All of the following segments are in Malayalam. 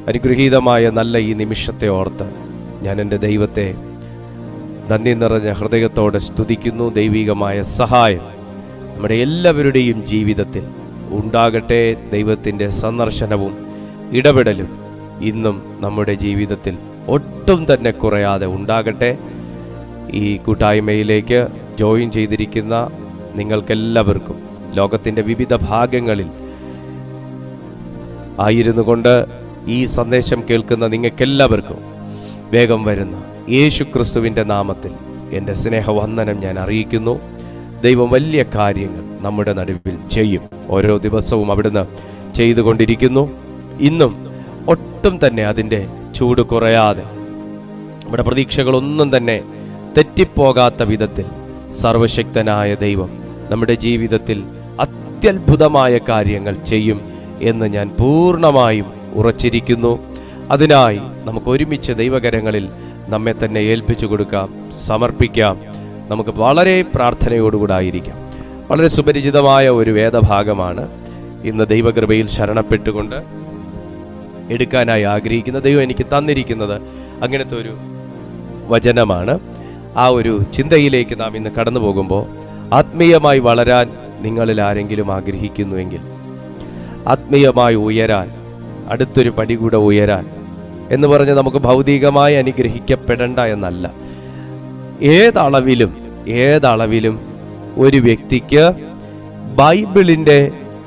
അനുഗ്രഹീതമായ നല്ല ഈ നിമിഷത്തെ ഓർത്ത് ഞാൻ എൻ്റെ ദൈവത്തെ നന്ദി നിറഞ്ഞ ഹൃദയത്തോടെ സ്തുതിക്കുന്നു ദൈവികമായ സഹായം നമ്മുടെ എല്ലാവരുടെയും ജീവിതത്തിൽ ഉണ്ടാകട്ടെ ദൈവത്തിൻ്റെ സന്ദർശനവും ഇടപെടലും ഇന്നും നമ്മുടെ ജീവിതത്തിൽ ഒട്ടും തന്നെ കുറയാതെ ഉണ്ടാകട്ടെ ഈ കൂട്ടായ്മയിലേക്ക് ജോയിൻ ചെയ്തിരിക്കുന്ന നിങ്ങൾക്കെല്ലാവർക്കും ലോകത്തിൻ്റെ വിവിധ ഭാഗങ്ങളിൽ ആയിരുന്നു കൊണ്ട് ഈ സന്ദേശം കേൾക്കുന്ന നിങ്ങൾക്കെല്ലാവർക്കും വേഗം വരുന്ന യേശു ക്രിസ്തുവിൻ്റെ നാമത്തിൽ എൻ്റെ സ്നേഹവന്ദനം ഞാൻ അറിയിക്കുന്നു ദൈവം വലിയ കാര്യങ്ങൾ നമ്മുടെ നടുവിൽ ചെയ്യും ഓരോ ദിവസവും അവിടുന്ന് ചെയ്തുകൊണ്ടിരിക്കുന്നു ഇന്നും ഒട്ടും തന്നെ അതിൻ്റെ ചൂട് കുറയാതെ നമ്മുടെ പ്രതീക്ഷകളൊന്നും തന്നെ തെറ്റിപ്പോകാത്ത വിധത്തിൽ സർവശക്തനായ ദൈവം നമ്മുടെ ജീവിതത്തിൽ അത്യത്ഭുതമായ കാര്യങ്ങൾ ചെയ്യും എന്ന് ഞാൻ പൂർണ്ണമായും ഉറച്ചിരിക്കുന്നു അതിനായി നമുക്ക് ഒരുമിച്ച് ദൈവകരങ്ങളിൽ നമ്മെ തന്നെ ഏൽപ്പിച്ചു കൊടുക്കാം സമർപ്പിക്കാം നമുക്ക് വളരെ പ്രാർത്ഥനയോടുകൂടായിരിക്കാം വളരെ സുപരിചിതമായ ഒരു വേദഭാഗമാണ് ഇന്ന് ദൈവകൃപയിൽ ശരണപ്പെട്ടുകൊണ്ട് എടുക്കാനായി ആഗ്രഹിക്കുന്ന ദൈവം എനിക്ക് തന്നിരിക്കുന്നത് അങ്ങനത്തെ ഒരു വചനമാണ് ആ ഒരു ചിന്തയിലേക്ക് നാം ഇന്ന് കടന്നു പോകുമ്പോൾ ആത്മീയമായി വളരാൻ നിങ്ങളിൽ ആരെങ്കിലും ആഗ്രഹിക്കുന്നുവെങ്കിൽ ആത്മീയമായി ഉയരാൻ അടുത്തൊരു പടി കൂടെ ഉയരാൻ എന്ന് പറഞ്ഞ് നമുക്ക് ഭൗതികമായി അനുഗ്രഹിക്കപ്പെടേണ്ട എന്നല്ല ഏതളവിലും ഏതളവിലും ഒരു വ്യക്തിക്ക് ബൈബിളിൻ്റെ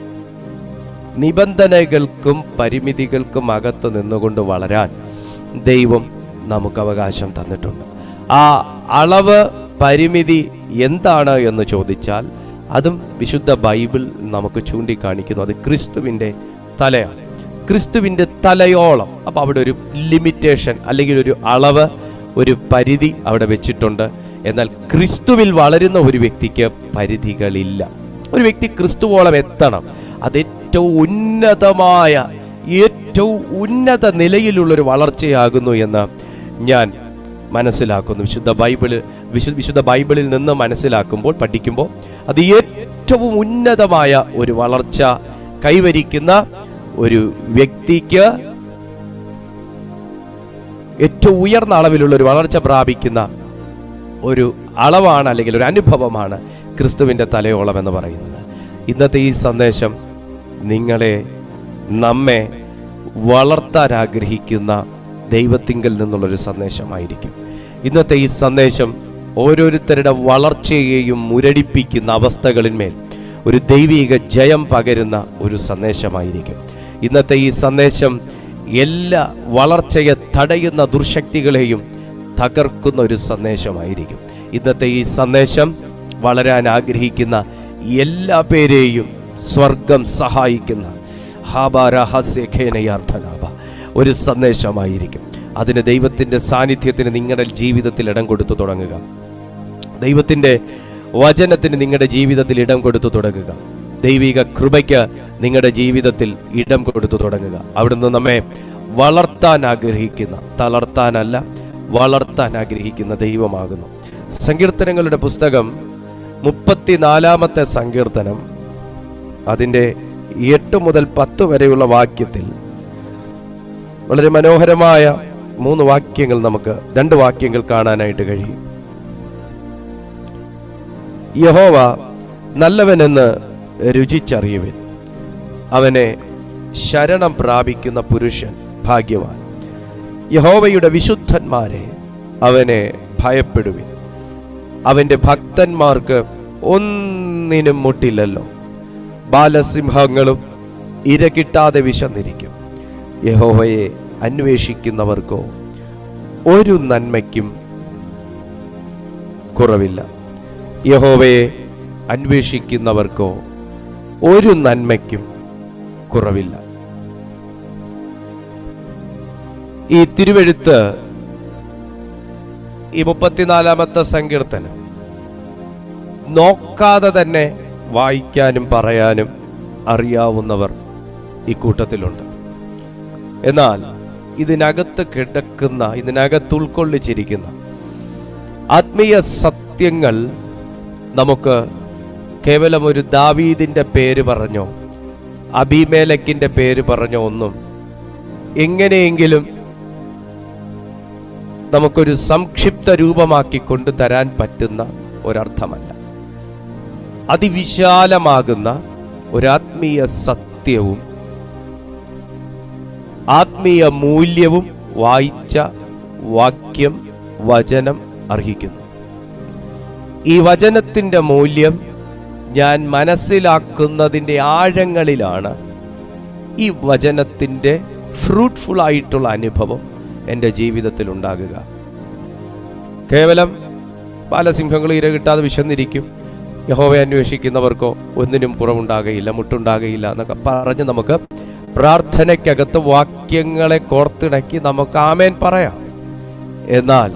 നിബന്ധനകൾക്കും പരിമിതികൾക്കും അകത്ത് നിന്നുകൊണ്ട് വളരാൻ ദൈവം നമുക്ക് അവകാശം തന്നിട്ടുണ്ട് ആ അളവ് പരിമിതി എന്താണ് എന്ന് ചോദിച്ചാൽ അതും വിശുദ്ധ ബൈബിൾ നമുക്ക് ചൂണ്ടിക്കാണിക്കുന്നു അത് ക്രിസ്തുവിൻ്റെ തലയാണ് ക്രിസ്തുവിൻ്റെ തലയോളം അപ്പോൾ അവിടെ ഒരു ലിമിറ്റേഷൻ അല്ലെങ്കിൽ ഒരു അളവ് ഒരു പരിധി അവിടെ വെച്ചിട്ടുണ്ട് എന്നാൽ ക്രിസ്തുവിൽ വളരുന്ന ഒരു വ്യക്തിക്ക് പരിധികളില്ല ഒരു വ്യക്തി ക്രിസ്തുവോളം എത്തണം അത് ഏറ്റവും ഉന്നതമായ ഏറ്റവും ഉന്നത നിലയിലുള്ളൊരു വളർച്ചയാകുന്നു എന്ന് ഞാൻ മനസ്സിലാക്കുന്നു വിശുദ്ധ ബൈബിള് വിശു വിശുദ്ധ ബൈബിളിൽ നിന്ന് മനസ്സിലാക്കുമ്പോൾ പഠിക്കുമ്പോൾ അത് ഏറ്റവും ഉന്നതമായ ഒരു വളർച്ച കൈവരിക്കുന്ന ഒരു വ്യക്തിക്ക് ഏറ്റവും ഉയർന്ന അളവിലുള്ള ഒരു വളർച്ച പ്രാപിക്കുന്ന ഒരു അളവാണ് അല്ലെങ്കിൽ ഒരു അനുഭവമാണ് ക്രിസ്തുവിൻ്റെ തലയോളം എന്ന് പറയുന്നത് ഇന്നത്തെ ഈ സന്ദേശം നിങ്ങളെ നമ്മെ വളർത്താൻ ആഗ്രഹിക്കുന്ന ദൈവത്തിങ്കൽ നിന്നുള്ളൊരു സന്ദേശമായിരിക്കും ഇന്നത്തെ ഈ സന്ദേശം ഓരോരുത്തരുടെ വളർച്ചയെയും മുരടിപ്പിക്കുന്ന അവസ്ഥകളിന്മേൽ ഒരു ദൈവിക ജയം പകരുന്ന ഒരു സന്ദേശമായിരിക്കും ഇന്നത്തെ ഈ സന്ദേശം എല്ലാ വളർച്ചയെ തടയുന്ന ദുർശക്തികളെയും തകർക്കുന്ന ഒരു സന്ദേശമായിരിക്കും ഇന്നത്തെ ഈ സന്ദേശം വളരാൻ ആഗ്രഹിക്കുന്ന എല്ലാ പേരെയും സ്വർഗം സഹായിക്കുന്ന ഹാബാരഹസ്യഖേനയാർത്ഥനാഭ ഒരു സന്ദേശമായിരിക്കും അതിന് ദൈവത്തിൻ്റെ സാന്നിധ്യത്തിന് നിങ്ങളുടെ ജീവിതത്തിൽ ഇടം കൊടുത്തു തുടങ്ങുക ദൈവത്തിൻ്റെ വചനത്തിന് നിങ്ങളുടെ ജീവിതത്തിൽ ഇടം കൊടുത്തു തുടങ്ങുക ദൈവിക കൃപയ്ക്ക് നിങ്ങളുടെ ജീവിതത്തിൽ ഇടം കൊടുത്തു തുടങ്ങുക അവിടുന്ന് നമ്മെ വളർത്താൻ ആഗ്രഹിക്കുന്ന തളർത്താനല്ല വളർത്താൻ ആഗ്രഹിക്കുന്ന ദൈവമാകുന്നു സങ്കീർത്തനങ്ങളുടെ പുസ്തകം മുപ്പത്തിനാലാമത്തെ സങ്കീർത്തനം അതിൻ്റെ എട്ട് മുതൽ പത്ത് വരെയുള്ള വാക്യത്തിൽ വളരെ മനോഹരമായ മൂന്ന് വാക്യങ്ങൾ നമുക്ക് രണ്ട് വാക്യങ്ങൾ കാണാനായിട്ട് കഴിയും യഹോവ നല്ലവനെന്ന് രുചിച്ചറിയുവിൻ അവനെ ശരണം പ്രാപിക്കുന്ന പുരുഷൻ ഭാഗ്യവാൻ യഹോവയുടെ വിശുദ്ധന്മാരെ അവനെ ഭയപ്പെടുവിൻ അവൻ്റെ ഭക്തന്മാർക്ക് ഒന്നിനും മുട്ടില്ലല്ലോ ബാലസിംഹങ്ങളും ഇര കിട്ടാതെ വിശന്നിരിക്കും യഹോവയെ അന്വേഷിക്കുന്നവർക്കോ ഒരു നന്മയ്ക്കും കുറവില്ല യഹോവയെ അന്വേഷിക്കുന്നവർക്കോ ഒരു നന്മയ്ക്കും കുറവില്ല ഈ തിരുവെഴുത്ത് ഈ മുപ്പത്തിനാലാമത്തെ സങ്കീർത്തനം നോക്കാതെ തന്നെ വായിക്കാനും പറയാനും അറിയാവുന്നവർ ഈ കൂട്ടത്തിലുണ്ട് എന്നാൽ ഇതിനകത്ത് കിടക്കുന്ന ഇതിനകത്ത് ഉൾക്കൊള്ളിച്ചിരിക്കുന്ന ആത്മീയ സത്യങ്ങൾ നമുക്ക് കേവലം ഒരു ദാവീദിൻ്റെ പേര് പറഞ്ഞോ അബിമേലക്കിൻ്റെ പേര് പറഞ്ഞോ ഒന്നും എങ്ങനെയെങ്കിലും നമുക്കൊരു സംക്ഷിപ്ത രൂപമാക്കി കൊണ്ടുതരാൻ പറ്റുന്ന ഒരർത്ഥമല്ല അതിവിശാലമാകുന്ന ഒരാത്മീയ സത്യവും ആത്മീയ മൂല്യവും വായിച്ച വാക്യം വചനം അർഹിക്കുന്നു ഈ വചനത്തിൻ്റെ മൂല്യം ഞാൻ മനസ്സിലാക്കുന്നതിൻ്റെ ആഴങ്ങളിലാണ് ഈ വചനത്തിൻ്റെ ഫ്രൂട്ട്ഫുൾ ആയിട്ടുള്ള അനുഭവം എൻ്റെ ജീവിതത്തിൽ ഉണ്ടാകുക കേവലം ബാലസിംഹങ്ങൾ ഇര കിട്ടാതെ വിശന്നിരിക്കും യഹോവയെ അന്വേഷിക്കുന്നവർക്കോ ഒന്നിനും കുറവുണ്ടാകയില്ല മുട്ടുണ്ടാകയില്ല എന്നൊക്കെ പറഞ്ഞ് നമുക്ക് പ്രാർത്ഥനയ്ക്കകത്ത് വാക്യങ്ങളെ കോർത്തിണക്കി നമുക്ക് ആമേൻ പറയാം എന്നാൽ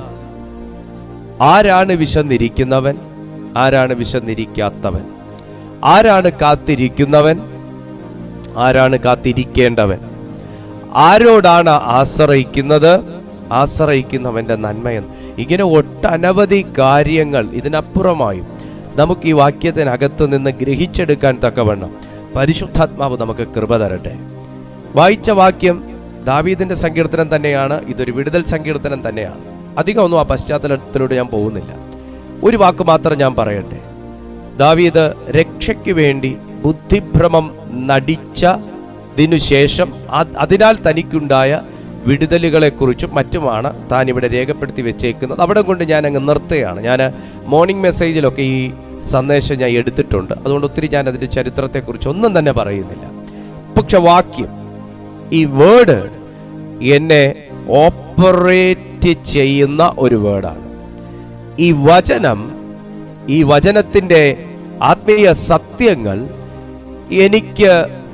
ആരാണ് വിശന്നിരിക്കുന്നവൻ ആരാണ് വിശന്നിരിക്കാത്തവൻ ആരാണ് കാത്തിരിക്കുന്നവൻ ആരാണ് കാത്തിരിക്കേണ്ടവൻ ആരോടാണ് ആശ്രയിക്കുന്നത് ആശ്രയിക്കുന്നവന്റെ നന്മയെന്ന് ഇങ്ങനെ ഒട്ടനവധി കാര്യങ്ങൾ ഇതിനപ്പുറമായും നമുക്ക് ഈ വാക്യത്തിനകത്ത് നിന്ന് ഗ്രഹിച്ചെടുക്കാൻ തക്കവണ്ണം പരിശുദ്ധാത്മാവ് നമുക്ക് കൃപ തരട്ടെ വായിച്ച വാക്യം ദാവീദിന്റെ സങ്കീർത്തനം തന്നെയാണ് ഇതൊരു വിടുതൽ സങ്കീർത്തനം തന്നെയാണ് അധികം ഒന്നും ആ പശ്ചാത്തലത്തിലൂടെ ഞാൻ പോകുന്നില്ല ഒരു വാക്ക് മാത്രം ഞാൻ പറയട്ടെ ദാവീദ് രക്ഷയ്ക്ക് വേണ്ടി ബുദ്ധിഭ്രമം നടിച്ചതിനു ശേഷം അത് അതിനാൽ തനിക്കുണ്ടായ വിടുതലുകളെക്കുറിച്ചും മറ്റുമാണ് താൻ ഇവിടെ രേഖപ്പെടുത്തി വെച്ചേക്കുന്നത് അവിടെ കൊണ്ട് ഞാൻ അങ്ങ് നിർത്തുകയാണ് ഞാൻ മോർണിംഗ് മെസ്സേജിലൊക്കെ ഈ സന്ദേശം ഞാൻ എടുത്തിട്ടുണ്ട് അതുകൊണ്ട് ഒത്തിരി ഞാൻ അതിൻ്റെ ചരിത്രത്തെക്കുറിച്ച് ഒന്നും തന്നെ പറയുന്നില്ല പക്ഷെ വാക്യം ഈ വേർഡ് എന്നെ ഓപ്പറേറ്റ് ചെയ്യുന്ന ഒരു വേർഡാണ് ഈ വചനം ഈ വചനത്തിൻ്റെ ആത്മീയ സത്യങ്ങൾ എനിക്ക്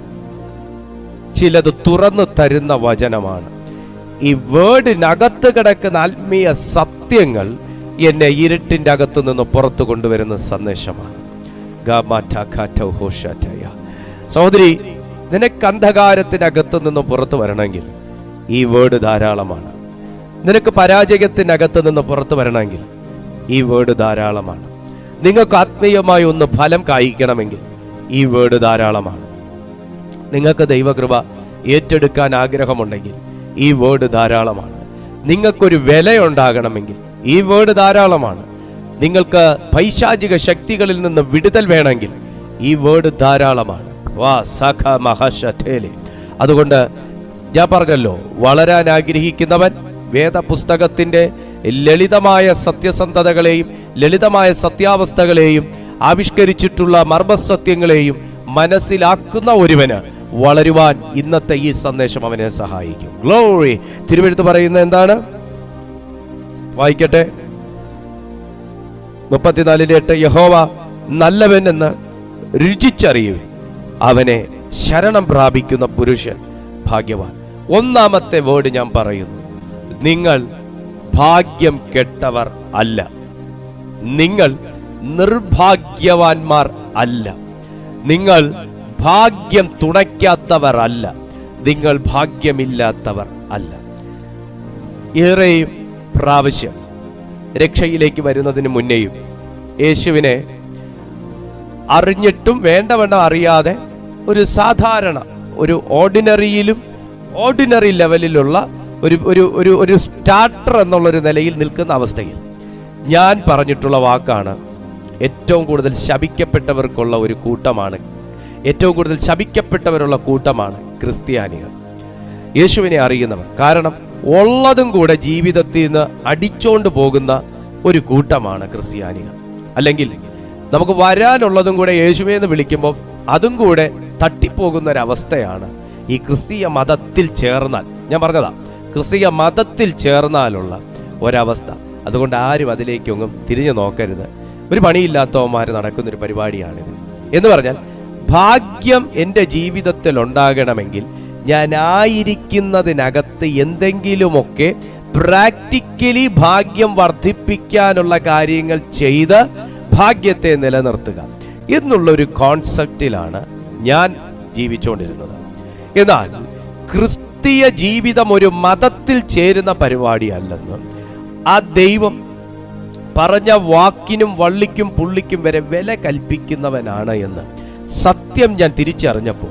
ചിലത് തുറന്നു തരുന്ന വചനമാണ് ഈ വേർഡിനകത്ത് കിടക്കുന്ന ആത്മീയ സത്യങ്ങൾ എന്നെ ഇരുട്ടിൻ്റെ അകത്തു നിന്ന് പുറത്തു കൊണ്ടുവരുന്ന സന്ദേശമാണ് ഗാമാറ്റാഖാറ്റൗഹോഷാറ്റയ. സഹോദരി നിനക്ക് അന്ധകാരത്തിനകത്തു നിന്ന് പുറത്തു വരണമെങ്കിൽ ഈ വേർഡ് ധാരാളമാണ് നിനക്ക് പരാജയത്തിനകത്ത് നിന്ന് പുറത്തു വരണമെങ്കിൽ ഈ വേർഡ് ധാരാളമാണ് നിങ്ങൾക്ക് ആത്മീയമായി ഒന്ന് ഫലം കായ്ക്കണമെങ്കിൽ ഈ വേർഡ് ധാരാളമാണ് നിങ്ങൾക്ക് ദൈവകൃപ ഏറ്റെടുക്കാൻ ആഗ്രഹമുണ്ടെങ്കിൽ ഈ വേർഡ് ധാരാളമാണ് നിങ്ങൾക്കൊരു വിലയുണ്ടാകണമെങ്കിൽ ഈ വേർഡ് ധാരാളമാണ് നിങ്ങൾക്ക് പൈശാചിക ശക്തികളിൽ നിന്ന് വിടുതൽ വേണമെങ്കിൽ ഈ വേർഡ് ധാരാളമാണ് വാ സഖ മഹശേലെ അതുകൊണ്ട് ഞാൻ പറഞ്ഞല്ലോ വളരാൻ ആഗ്രഹിക്കുന്നവൻ വേദപുസ്തകത്തിൻ്റെ ലളിതമായ സത്യസന്ധതകളെയും ലളിതമായ സത്യാവസ്ഥകളെയും ആവിഷ്കരിച്ചിട്ടുള്ള മർമ്മസത്യങ്ങളെയും മനസ്സിലാക്കുന്ന ഒരുവന് വളരുവാൻ ഇന്നത്തെ ഈ സന്ദേശം അവനെ സഹായിക്കും ഗ്ലോറി തിരുവെഴുത്ത് പറയുന്നത് എന്താണ് വായിക്കട്ടെ മുപ്പത്തിനാലിന്റെ എട്ട് യഹോവ നല്ലവൻ എന്ന് രുചിച്ചറിയുവിൻ അവനെ ശരണം പ്രാപിക്കുന്ന പുരുഷൻ ഭാഗ്യവാൻ ഒന്നാമത്തെ വേർഡ് ഞാൻ പറയുന്നു നിങ്ങൾ ഭാഗ്യം കെട്ടവർ അല്ല നിങ്ങൾ നിർഭാഗ്യവാന്മാർ അല്ല നിങ്ങൾ ഭാഗ്യം തുണയ്ക്കാത്തവർ അല്ല നിങ്ങൾ ഭാഗ്യമില്ലാത്തവർ അല്ല ഏറെയും പ്രാവശ്യം രക്ഷയിലേക്ക് വരുന്നതിന് മുന്നേയും യേശുവിനെ അറിഞ്ഞിട്ടും വേണ്ടവണ്ണം അറിയാതെ ഒരു സാധാരണ ഒരു ഓർഡിനറിയിലും ഓർഡിനറി ലെവലിലുള്ള ഒരു ഒരു ഒരു ഒരു സ്റ്റാർട്ടർ എന്നുള്ളൊരു നിലയിൽ നിൽക്കുന്ന അവസ്ഥയിൽ ഞാൻ പറഞ്ഞിട്ടുള്ള വാക്കാണ് ഏറ്റവും കൂടുതൽ ശപിക്കപ്പെട്ടവർക്കുള്ള ഒരു കൂട്ടമാണ് ഏറ്റവും കൂടുതൽ ശപിക്കപ്പെട്ടവരുള്ള കൂട്ടമാണ് ക്രിസ്ത്യാനികൾ യേശുവിനെ അറിയുന്നവർ കാരണം ഉള്ളതും കൂടെ ജീവിതത്തിൽ നിന്ന് അടിച്ചോണ്ട് പോകുന്ന ഒരു കൂട്ടമാണ് ക്രിസ്ത്യാനികൾ അല്ലെങ്കിൽ നമുക്ക് വരാനുള്ളതും കൂടെ യേശുവെ എന്ന് വിളിക്കുമ്പോൾ അതും കൂടെ തട്ടിപ്പോകുന്ന ഒരവസ്ഥയാണ് ഈ ക്രിസ്തീയ മതത്തിൽ ചേർന്നാൽ ഞാൻ പറഞ്ഞതാ ക്രിസ്തീയ മതത്തിൽ ചേർന്നാലുള്ള ഒരവസ്ഥ അതുകൊണ്ട് ആരും അതിലേക്കൊന്നും തിരിഞ്ഞു നോക്കരുത് ഒരു പണിയില്ലാത്തവന്മാർ നടക്കുന്ന ഒരു പരിപാടിയാണിത് എന്ന് പറഞ്ഞാൽ ഭാഗ്യം എൻ്റെ ജീവിതത്തിൽ ഉണ്ടാകണമെങ്കിൽ ഞാൻ ആയിരിക്കുന്നതിനകത്ത് എന്തെങ്കിലുമൊക്കെ പ്രാക്ടിക്കലി ഭാഗ്യം വർദ്ധിപ്പിക്കാനുള്ള കാര്യങ്ങൾ ചെയ്ത് ഭാഗ്യത്തെ നിലനിർത്തുക എന്നുള്ള ഒരു കോൺസെപ്റ്റിലാണ് ഞാൻ ജീവിച്ചുകൊണ്ടിരുന്നത് എന്നാൽ ക്രിസ്തീയ ജീവിതം ഒരു മതത്തിൽ ചേരുന്ന പരിപാടിയല്ലെന്ന് ആ ദൈവം പറഞ്ഞ വാക്കിനും വള്ളിക്കും പുള്ളിക്കും വരെ വില കൽപ്പിക്കുന്നവനാണ് എന്ന് സത്യം ഞാൻ തിരിച്ചറിഞ്ഞപ്പോൾ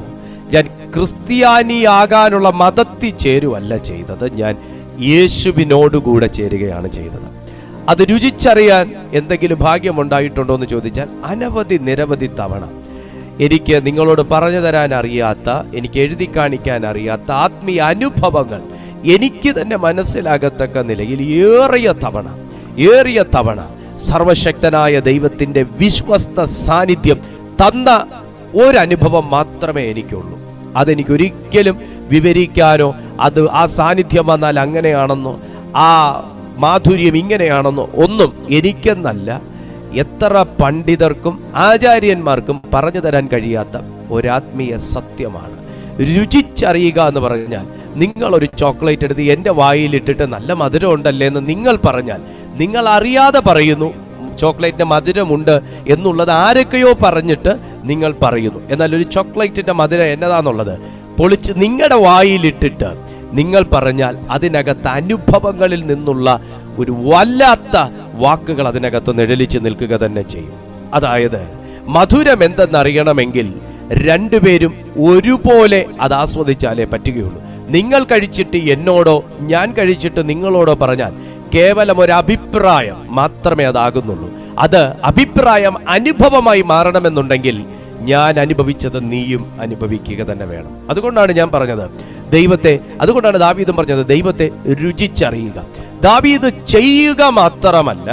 ഞാൻ ക്രിസ്ത്യാനിയാകാനുള്ള മതത്തിൽ ചേരുവല്ല ചെയ്തത് ഞാൻ യേശുവിനോടുകൂടെ ചേരുകയാണ് ചെയ്തത് അത് രുചിച്ചറിയാൻ എന്തെങ്കിലും ഭാഗ്യമുണ്ടായിട്ടുണ്ടോ എന്ന് ചോദിച്ചാൽ അനവധി നിരവധി തവണ എനിക്ക് നിങ്ങളോട് പറഞ്ഞു തരാൻ അറിയാത്ത എനിക്ക് എഴുതി കാണിക്കാൻ അറിയാത്ത ആത്മീയ അനുഭവങ്ങൾ എനിക്ക് തന്നെ മനസ്സിലാകത്തക്ക നിലയിൽ ഏറിയ തവണ ഏറിയ തവണ സർവശക്തനായ ദൈവത്തിൻ്റെ വിശ്വസ്ത സാന്നിധ്യം തന്ന ഒരനുഭവം മാത്രമേ എനിക്കുള്ളൂ അതെനിക്ക് ഒരിക്കലും വിവരിക്കാനോ അത് ആ സാന്നിധ്യം വന്നാൽ അങ്ങനെയാണെന്നോ ആ മാധുര്യം ഇങ്ങനെയാണെന്നോ ഒന്നും എനിക്കെന്നല്ല എത്ര പണ്ഡിതർക്കും ആചാര്യന്മാർക്കും പറഞ്ഞു തരാൻ കഴിയാത്ത ഒരാത്മീയ സത്യമാണ് രുചിച്ചറിയുക എന്ന് പറഞ്ഞാൽ നിങ്ങൾ ഒരു ചോക്ലേറ്റ് എടുത്ത് എൻ്റെ വായിലിട്ടിട്ട് നല്ല മധുരം ഉണ്ടല്ലേ എന്ന് നിങ്ങൾ പറഞ്ഞാൽ നിങ്ങൾ അറിയാതെ പറയുന്നു ചോക്ലേറ്റിന് മധുരമുണ്ട് എന്നുള്ളത് ആരൊക്കെയോ പറഞ്ഞിട്ട് നിങ്ങൾ പറയുന്നു എന്നാൽ ഒരു ചോക്ലേറ്റിന്റെ മധുരം എന്നതാന്നുള്ളത് പൊളിച്ച് നിങ്ങളുടെ വായിലിട്ടിട്ട് നിങ്ങൾ പറഞ്ഞാൽ അതിനകത്ത് അനുഭവങ്ങളിൽ നിന്നുള്ള ഒരു വല്ലാത്ത വാക്കുകൾ അതിനകത്ത് നിഴലിച്ച് നിൽക്കുക തന്നെ ചെയ്യും അതായത് മധുരം എന്തെന്നറിയണമെങ്കിൽ രണ്ടുപേരും ഒരുപോലെ അത് ആസ്വദിച്ചാലേ പറ്റുകയുള്ളൂ നിങ്ങൾ കഴിച്ചിട്ട് എന്നോടോ ഞാൻ കഴിച്ചിട്ട് നിങ്ങളോടോ പറഞ്ഞാൽ കേവലം ഒരു അഭിപ്രായം മാത്രമേ അതാകുന്നുള്ളൂ അത് അഭിപ്രായം അനുഭവമായി മാറണമെന്നുണ്ടെങ്കിൽ ഞാൻ അനുഭവിച്ചത് നീയും അനുഭവിക്കുക തന്നെ വേണം അതുകൊണ്ടാണ് ഞാൻ പറഞ്ഞത് ദൈവത്തെ അതുകൊണ്ടാണ് ദാവീദും പറഞ്ഞത് ദൈവത്തെ രുചിച്ചറിയുക ദാവീദ് ചെയ്യുക മാത്രമല്ല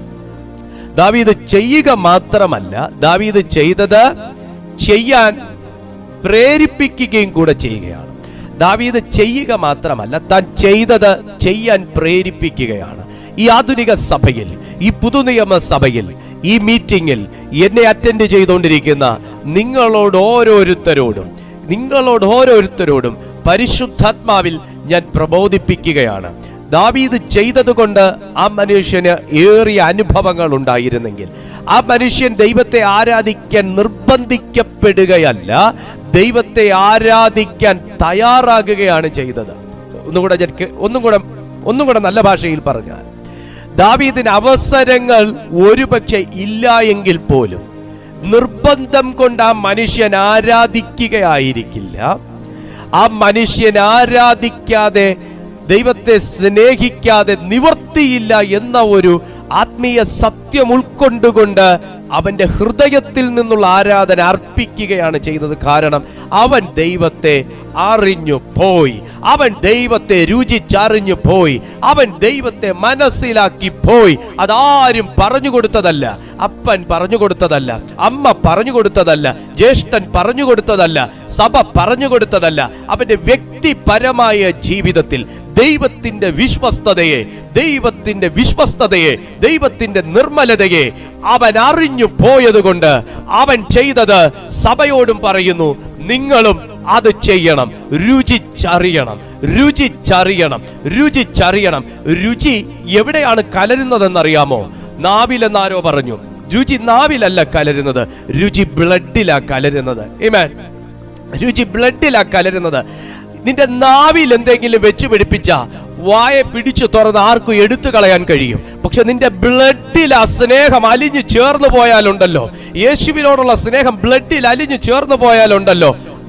ദാവീദ് ചെയ്യുക മാത്രമല്ല ദാവീദ് ചെയ്തത് ചെയ്യാൻ പ്രേരിപ്പിക്കുകയും കൂടെ ചെയ്യുകയാണ് ദാവീദ് ചെയ്യുക മാത്രമല്ല താൻ ചെയ്തത് ചെയ്യാൻ പ്രേരിപ്പിക്കുകയാണ് ഈ ആധുനിക സഭയിൽ ഈ പുതുനിയമ സഭയിൽ ഈ മീറ്റിംഗിൽ എന്നെ അറ്റൻഡ് ചെയ്തുകൊണ്ടിരിക്കുന്ന നിങ്ങളോട് ഓരോരുത്തരോടും നിങ്ങളോട് ഓരോരുത്തരോടും പരിശുദ്ധാത്മാവിൽ ഞാൻ പ്രബോധിപ്പിക്കുകയാണ് ദാവീദ് ചെയ്തതുകൊണ്ട് ആ മനുഷ്യന് ഏറിയ അനുഭവങ്ങൾ ഉണ്ടായിരുന്നെങ്കിൽ ആ മനുഷ്യൻ ദൈവത്തെ ആരാധിക്കാൻ നിർബന്ധിക്കപ്പെടുകയല്ല ദൈവത്തെ ആരാധിക്കാൻ തയ്യാറാകുകയാണ് ചെയ്തത് ഒന്നുകൂടെ ഞാൻ കേ- ഒന്നും കൂടെ ഒന്നും കൂടെ നല്ല ഭാഷയിൽ പറഞ്ഞാൽ ദാവീദിന് അവസരങ്ങൾ ഒരുപക്ഷെ ഇല്ല എങ്കിൽ പോലും നിർബന്ധം കൊണ്ട് ആ മനുഷ്യൻ ആരാധിക്കുകയായിരിക്കില്ല ആ മനുഷ്യൻ ആരാധിക്കാതെ ദൈവത്തെ സ്നേഹിക്കാതെ നിവർത്തിയില്ല എന്ന ഒരു ആത്മീയ സത്യം ഉൾക്കൊണ്ടുകൊണ്ട് അവന്റെ ഹൃദയത്തിൽ നിന്നുള്ള ആരാധന അർപ്പിക്കുകയാണ് ചെയ്തത് കാരണം അവൻ ദൈവത്തെ അറിഞ്ഞു പോയി അവൻ ദൈവത്തെ രുചിച്ചറിഞ്ഞു പോയി അവൻ ദൈവത്തെ മനസ്സിലാക്കി പോയി അതാരും പറഞ്ഞു കൊടുത്തതല്ല അപ്പൻ പറഞ്ഞു കൊടുത്തതല്ല അമ്മ പറഞ്ഞു കൊടുത്തതല്ല ജ്യേഷ്ഠൻ പറഞ്ഞു കൊടുത്തതല്ല സഭ പറഞ്ഞു കൊടുത്തതല്ല അവന്റെ വ്യക്തിപരമായ ജീവിതത്തിൽ ദൈവത്തിന്റെ വിശ്വസ്തതയെ ദൈവത്തിന്റെ വിശ്വസ്തതയെ ദൈവത്തിന്റെ നിർമ്മലതയെ അവൻ അറിഞ്ഞു പോയതുകൊണ്ട് അവൻ ചെയ്തത് സഭയോടും പറയുന്നു നിങ്ങളും അത് ചെയ്യണം രുചിച്ചറിയണം രുചിച്ചറിയണം രുചിച്ചറിയണം രുചി എവിടെയാണ് കലരുന്നതെന്നറിയാമോ നാവിലെന്നാരോ പറഞ്ഞു രുചി നാവിലല്ല കലരുന്നത് രുചി ബ്ലഡിലാ കലരുന്നത് Amen. രുചി ബ്ലഡിലാ കലരുന്നത് നിന്റെ നാവിൽ എന്തെങ്കിലും വെച്ച് പിടിപ്പിച്ച വായെ പിടിച്ചു തുറന്ന് ആർക്കും എടുത്തു കളയാൻ കഴിയും പക്ഷെ നിന്റെ ബ്ലഡിൽ ആ സ്നേഹം അലിഞ്ഞു ചേർന്ന് പോയാലുണ്ടല്ലോ യേശുവിനോടുള്ള സ്നേഹം ബ്ലഡിൽ അലിഞ്ഞു ചേർന്ന് പോയാലുണ്ടല്ലോ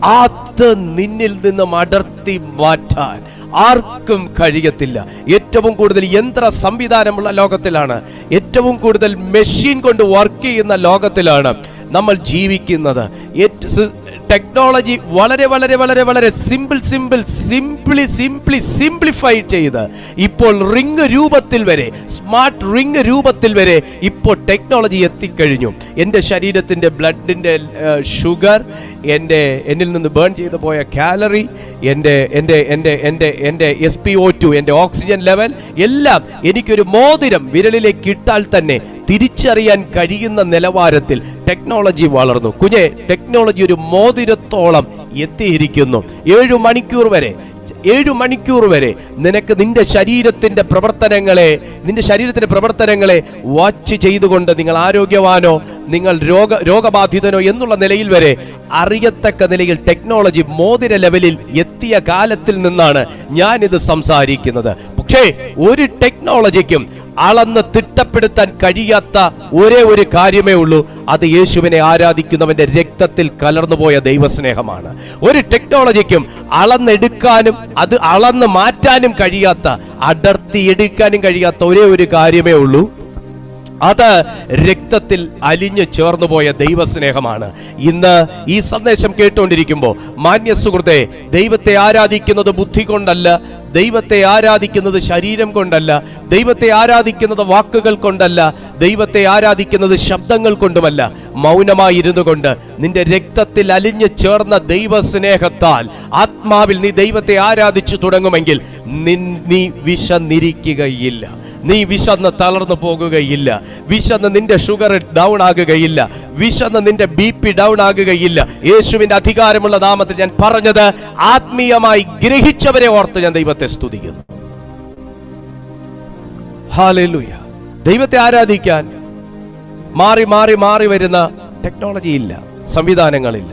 അത് നിന്നിൽ നിന്നും അടർത്തി മാറ്റാൻ ആർക്കും കഴിയത്തില്ല ഏറ്റവും കൂടുതൽ യന്ത്ര സംവിധാനമുള്ള ലോകത്തിലാണ് ഏറ്റവും കൂടുതൽ മെഷീൻ കൊണ്ട് വർക്ക് ചെയ്യുന്ന ലോകത്തിലാണ് നമ്മൾ ജീവിക്കുന്നത് ഏറ്റ- സ്- ടെക്നോളജി വളരെ വളരെ വളരെ വളരെ simple simple simply simply simplify ചെയ്ത് ഇപ്പോൾ റിങ് രൂപത്തിൽ വരെ സ്മാർട്ട് റിങ് രൂപത്തിൽ വരെ ഇപ്പോൾ ടെക്നോളജി എത്തിക്കഴിഞ്ഞു എൻ്റെ ശരീരത്തിൻ്റെ ബ്ലഡിൻ്റെ ഷുഗർ എൻ്റെ എന്നിൽ നിന്ന് ബേൺ ചെയ്തു പോയ കാലറി എൻ്റെ എൻ്റെ എൻ്റെ എൻ്റെ എൻ്റെ എസ് പി ഒ ടു എൻ്റെ ഓക്സിജൻ ലെവൽ എല്ലാം എനിക്കൊരു മോതിരം വിരലിലേക്ക് ഇട്ടാൽ തന്നെ തിരിച്ചറിയാൻ കഴിയുന്ന നിലവാരത്തിൽ ടെക്നോളജി വളർന്നു കുഞ്ഞെ ടെക്നോളജി ഒരു മോതിരത്തോളം എത്തിയിരിക്കുന്നു ഏഴു മണിക്കൂർ വരെ ഏഴു മണിക്കൂർ വരെ നിനക്ക് നിന്റെ ശരീരത്തിന്റെ പ്രവർത്തനങ്ങളെ നിന്റെ ശരീരത്തിന്റെ പ്രവർത്തനങ്ങളെ വാച്ച് ചെയ്തുകൊണ്ട് നിങ്ങൾ ആരോഗ്യവാനോ നിങ്ങൾ രോഗ രോഗബാധിതനോ എന്നുള്ള നിലയിൽ വരെ അറിയത്തക്ക നിലയിൽ ടെക്നോളജി മോതിര ലെവലിൽ എത്തിയ കാലത്തിൽ നിന്നാണ് ഞാൻ ഇത് സംസാരിക്കുന്നത് പക്ഷേ ഒരു ടെക്നോളജിക്കും അളന്ന് തിട്ടപ്പെടുത്താൻ കഴിയാത്ത ഒരേ ഒരു കാര്യമേ ഉള്ളൂ അത് യേശുവിനെ ആരാധിക്കുന്നവന്റെ രക്തത്തിൽ കലർന്നുപോയ ദൈവസ്നേഹമാണ് ഒരു ടെക്നോളജിക്കും അളന്നെടുക്കാനും അത് അളന്ന് മാറ്റാനും കഴിയാത്ത അടർത്തി എടുക്കാനും കഴിയാത്ത ഒരേ ഒരു കാര്യമേ ഉള്ളൂ അത് രക്തത്തിൽ അലിഞ്ഞു ചേർന്നു പോയ ദൈവസ്നേഹമാണ് ഇന്ന് ഈ സന്ദേശം കേട്ടുകൊണ്ടിരിക്കുമ്പോൾ മാന്യ സുഹൃത്തെ ദൈവത്തെ ആരാധിക്കുന്നത് ബുദ്ധി കൊണ്ടല്ല ദൈവത്തെ ആരാധിക്കുന്നത് ശരീരം കൊണ്ടല്ല ദൈവത്തെ ആരാധിക്കുന്നത് വാക്കുകൾ കൊണ്ടല്ല ദൈവത്തെ ആരാധിക്കുന്നത് ശബ്ദങ്ങൾ കൊണ്ടുമല്ല മൗനമായി ഇരുന്നു കൊണ്ട് നിന്റെ രക്തത്തിൽ അലിഞ്ഞു ചേർന്ന ദൈവസ്നേഹത്താൽ ആത്മാവിൽ നീ ദൈവത്തെ ആരാധിച്ചു തുടങ്ങുമെങ്കിൽ നിൻ- നീ വിശന്നിരിക്കുകയില്ല നീ വിശന്ന് തളർന്നു പോകുകയില്ല വിശന്ന് നിന്റെ ഷുഗർ ഡൗൺ ആകുകയില്ല വിശന്ന് നിന്റെ ബി പി ഡൗൺ ആകുകയില്ല യേശുവിന്റെ അധികാരമുള്ള നാമത്തിൽ ഞാൻ പറഞ്ഞത് ആത്മീയമായി ഗ്രഹിച്ചവരെ ഓർത്ത് ഞാൻ ദൈവത്തെ സ്തുതിക്കുന്നു ഹാലൂയ ദൈവത്തെ ആരാധിക്കാൻ മാറി മാറി മാറി വരുന്ന ടെക്നോളജി ഇല്ല സംവിധാനങ്ങളില്ല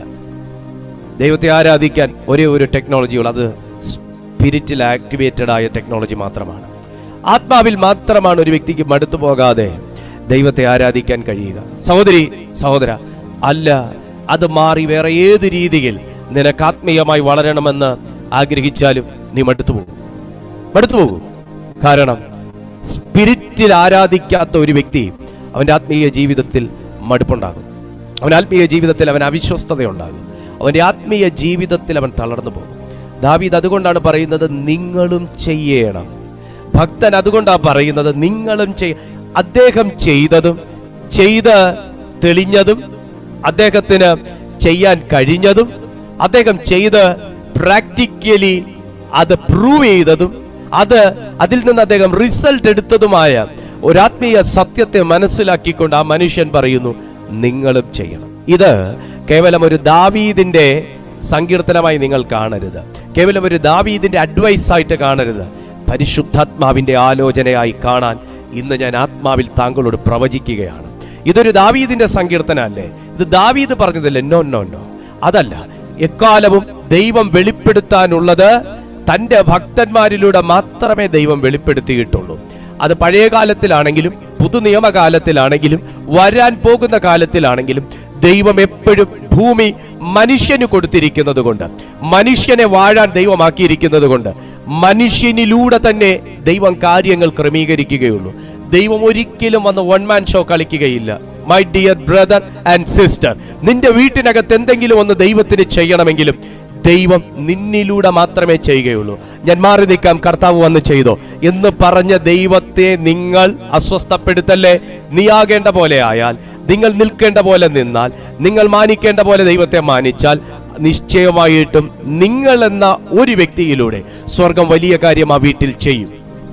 ദൈവത്തെ ആരാധിക്കാൻ ഒരേ ഒരു ടെക്നോളജിയുള്ളൂ അത് സ്പിരിറ്റിൽ ആക്ടിവേറ്റഡ് ആയ ടെക്നോളജി മാത്രമാണ് ആത്മാവിൽ മാത്രമാണ് ഒരു വ്യക്തിക്ക് മടുത്തു പോകാതെ ദൈവത്തെ ആരാധിക്കാൻ കഴിയുക സഹോദരി സഹോദര അല്ല അത് മാറി വേറെ ഏത് രീതിയിൽ നിനക്ക് ആത്മീയമായി വളരണമെന്ന് ആഗ്രഹിച്ചാലും നീ മടുത്തു പോകും മടുത്തു പോകും കാരണം സ്പിരിറ്റിൽ ആരാധിക്കാത്ത ഒരു വ്യക്തി അവൻ്റെ ആത്മീയ ജീവിതത്തിൽ മടുപ്പുണ്ടാകും അവൻ ആത്മീയ ജീവിതത്തിൽ അവൻ അവിശ്വസ്തതയുണ്ടാകും അവൻ്റെ ആത്മീയ ജീവിതത്തിൽ അവൻ തളർന്നു പോകും ദാവീദ് അതുകൊണ്ടാണ് പറയുന്നത് നിങ്ങളും ചെയ്യണം ഭക്തൻ അതുകൊണ്ടാണ് പറയുന്നത് നിങ്ങളും ചെയ്യ അദ്ദേഹം ചെയ്തതും ചെയ്ത് തെളിഞ്ഞതും അദ്ദേഹത്തിന് ചെയ്യാൻ കഴിഞ്ഞതും അദ്ദേഹം ചെയ്ത് പ്രാക്ടിക്കലി അത് പ്രൂവ് ചെയ്തതും അത് അതിൽ നിന്ന് അദ്ദേഹം റിസൾട്ട് എടുത്തതുമായ ഒരു ആത്മീയ സത്യത്തെ മനസ്സിലാക്കിക്കൊണ്ട് ആ മനുഷ്യൻ പറയുന്നു നിങ്ങളും ചെയ്യണം ഇത് കേവലം ഒരു ദാവീദിന്റെ സങ്കീർത്തനമായി നിങ്ങൾ കാണരുത് കേവലം ഒരു ദാവീദിന്റെ അഡ്വൈസ് ആയിട്ട് കാണരുത് പരിശുദ്ധാത്മാവിന്റെ ആലോചനയായി കാണാൻ ഇന്ന് ഞാൻ ആത്മാവിൽ താങ്കളോട് പ്രവചിക്കുകയാണ് ഇതൊരു ദാവീദിന്റെ സങ്കീർത്തനല്ലേ ഇത് ദാവീദ് പറഞ്ഞതല്ലേ നോ നോ നോ അതല്ല എക്കാലവും ദൈവം വെളിപ്പെടുത്താനുള്ളത് തൻ്റെ ഭക്തന്മാരിലൂടെ മാത്രമേ ദൈവം വെളിപ്പെടുത്തിയിട്ടുള്ളൂ അത് പഴയ കാലത്തിലാണെങ്കിലും പുതു നിയമകാലത്തിലാണെങ്കിലും വരാൻ പോകുന്ന കാലത്തിലാണെങ്കിലും ദൈവം എപ്പോഴും ഭൂമി മനുഷ്യന് കൊടുത്തിരിക്കുന്നത് കൊണ്ട് മനുഷ്യനെ വാഴാൻ ദൈവമാക്കിയിരിക്കുന്നത് കൊണ്ട് മനുഷ്യനിലൂടെ തന്നെ ദൈവം കാര്യങ്ങൾ ക്രമീകരിക്കുകയുള്ളൂ ദൈവം ഒരിക്കലും വന്ന് വൺ മാൻ ഷോ കളിക്കുകയില്ല my dear brother and sister നിന്റെ വീട്ടിനകത്ത് എന്തെങ്കിലും ഒന്ന് ദൈവത്തിന് ചെയ്യണമെങ്കിലും ദൈവം നിന്നിലൂടെ മാത്രമേ ചെയ്യുകയുള്ളൂ ഞാൻ മാറി നിൽക്കാം കർത്താവ് വന്ന് ചെയ്തോ എന്ന് പറഞ്ഞ ദൈവത്തെ നിങ്ങൾ അസ്വസ്ഥപ്പെടുത്തല്ലേ നീയാകേണ്ട പോലെ ആയാൽ നിങ്ങൾ നിൽക്കേണ്ട പോലെ നിന്നാൽ നിങ്ങൾ മാനിക്കേണ്ട പോലെ ദൈവത്തെ മാനിച്ചാൽ നിശ്ചയമായിട്ടും നിങ്ങൾ എന്ന ഒരു വ്യക്തിയിലൂടെ സ്വർഗം വലിയ കാര്യം ആ വീട്ടിൽ ചെയ്യും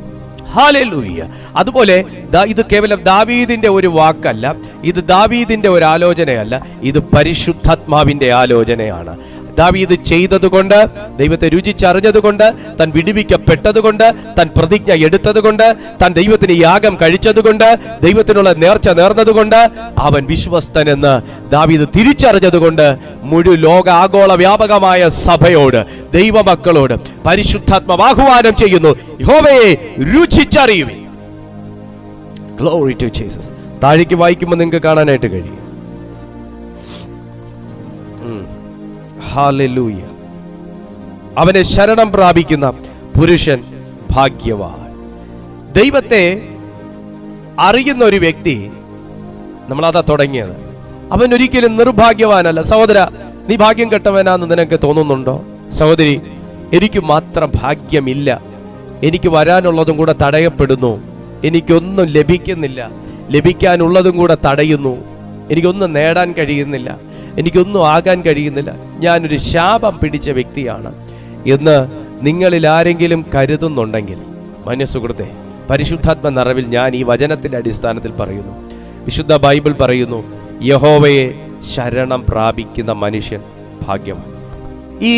ഹാലൂയ്യ അതുപോലെ ദാ ഇത് കേവലം ദാവീദിന്റെ ഒരു വാക്കല്ല ഇത് ദാവീദിന്റെ ഒരു ആലോചനയല്ല ഇത് പരിശുദ്ധാത്മാവിന്റെ ആലോചനയാണ് ദാവീദ് ചെയ്തതുകൊണ്ട് ദൈവത്തെ രുചിച്ചറിഞ്ഞതുകൊണ്ട് താൻ വിടുവിക്കപ്പെട്ടതുകൊണ്ട് താൻ പ്രതിജ്ഞ എടുത്തതുകൊണ്ട് താൻ ദൈവത്തിന് യാഗം കഴിച്ചതുകൊണ്ട് ദൈവത്തിനുള്ള നേർച്ച നേർന്നതുകൊണ്ട് അവൻ വിശ്വസ്തനെന്ന് ദാവീദ് തിരിച്ചറിഞ്ഞതുകൊണ്ട് മുഴു ലോക ആഗോള വ്യാപകമായ സഭയോട് ദൈവമക്കളോട് പരിശുദ്ധാത്മാവ് ആഹ്വാനം ചെയ്യുന്നു യഹോവയെ രുചിച്ചറിയുവേ ഗ്ലോറി ടു ജീസസ് താഴേക്ക് വായിക്കുമ്പോൾ നിങ്ങൾക്ക് കാണാനായിട്ട് കഴിയും ഉം. ഹാലലൂയ അവനെ ശരണം പ്രാപിക്കുന്ന പുരുഷൻ ഭാഗ്യവാൻ ദൈവത്തെ അറിയുന്ന ഒരു വ്യക്തി നമ്മളതാ തുടങ്ങിയത് അവൻ ഒരിക്കലും നിർഭാഗ്യവാനല്ല സഹോദര നീ ഭാഗ്യം കെട്ടവനാന്ന് നിനക്ക് തോന്നുന്നുണ്ടോ സഹോദരി എനിക്ക് മാത്രം ഭാഗ്യമില്ല എനിക്ക് വരാനുള്ളതും കൂടെ തടയപ്പെടുന്നു എനിക്കൊന്നും ലഭിക്കുന്നില്ല ലഭിക്കാനുള്ളതും കൂടെ തടയുന്നു എനിക്കൊന്നും നേടാൻ കഴിയുന്നില്ല എനിക്കൊന്നും ആകാൻ കഴിയുന്നില്ല ഞാനൊരു ശാപം പിടിച്ച വ്യക്തിയാണ് എന്ന് നിങ്ങളിൽ ആരെങ്കിലും കരുതുന്നുണ്ടെങ്കിൽ മന്യസുഹൃത്തെ പരിശുദ്ധാത്മ നിറവിൽ ഞാൻ ഈ വചനത്തിന്റെ അടിസ്ഥാനത്തിൽ പറയുന്നു വിശുദ്ധ ബൈബിൾ പറയുന്നു യഹോവയെ ശരണം പ്രാപിക്കുന്ന മനുഷ്യൻ ഭാഗ്യവാൻ ഈ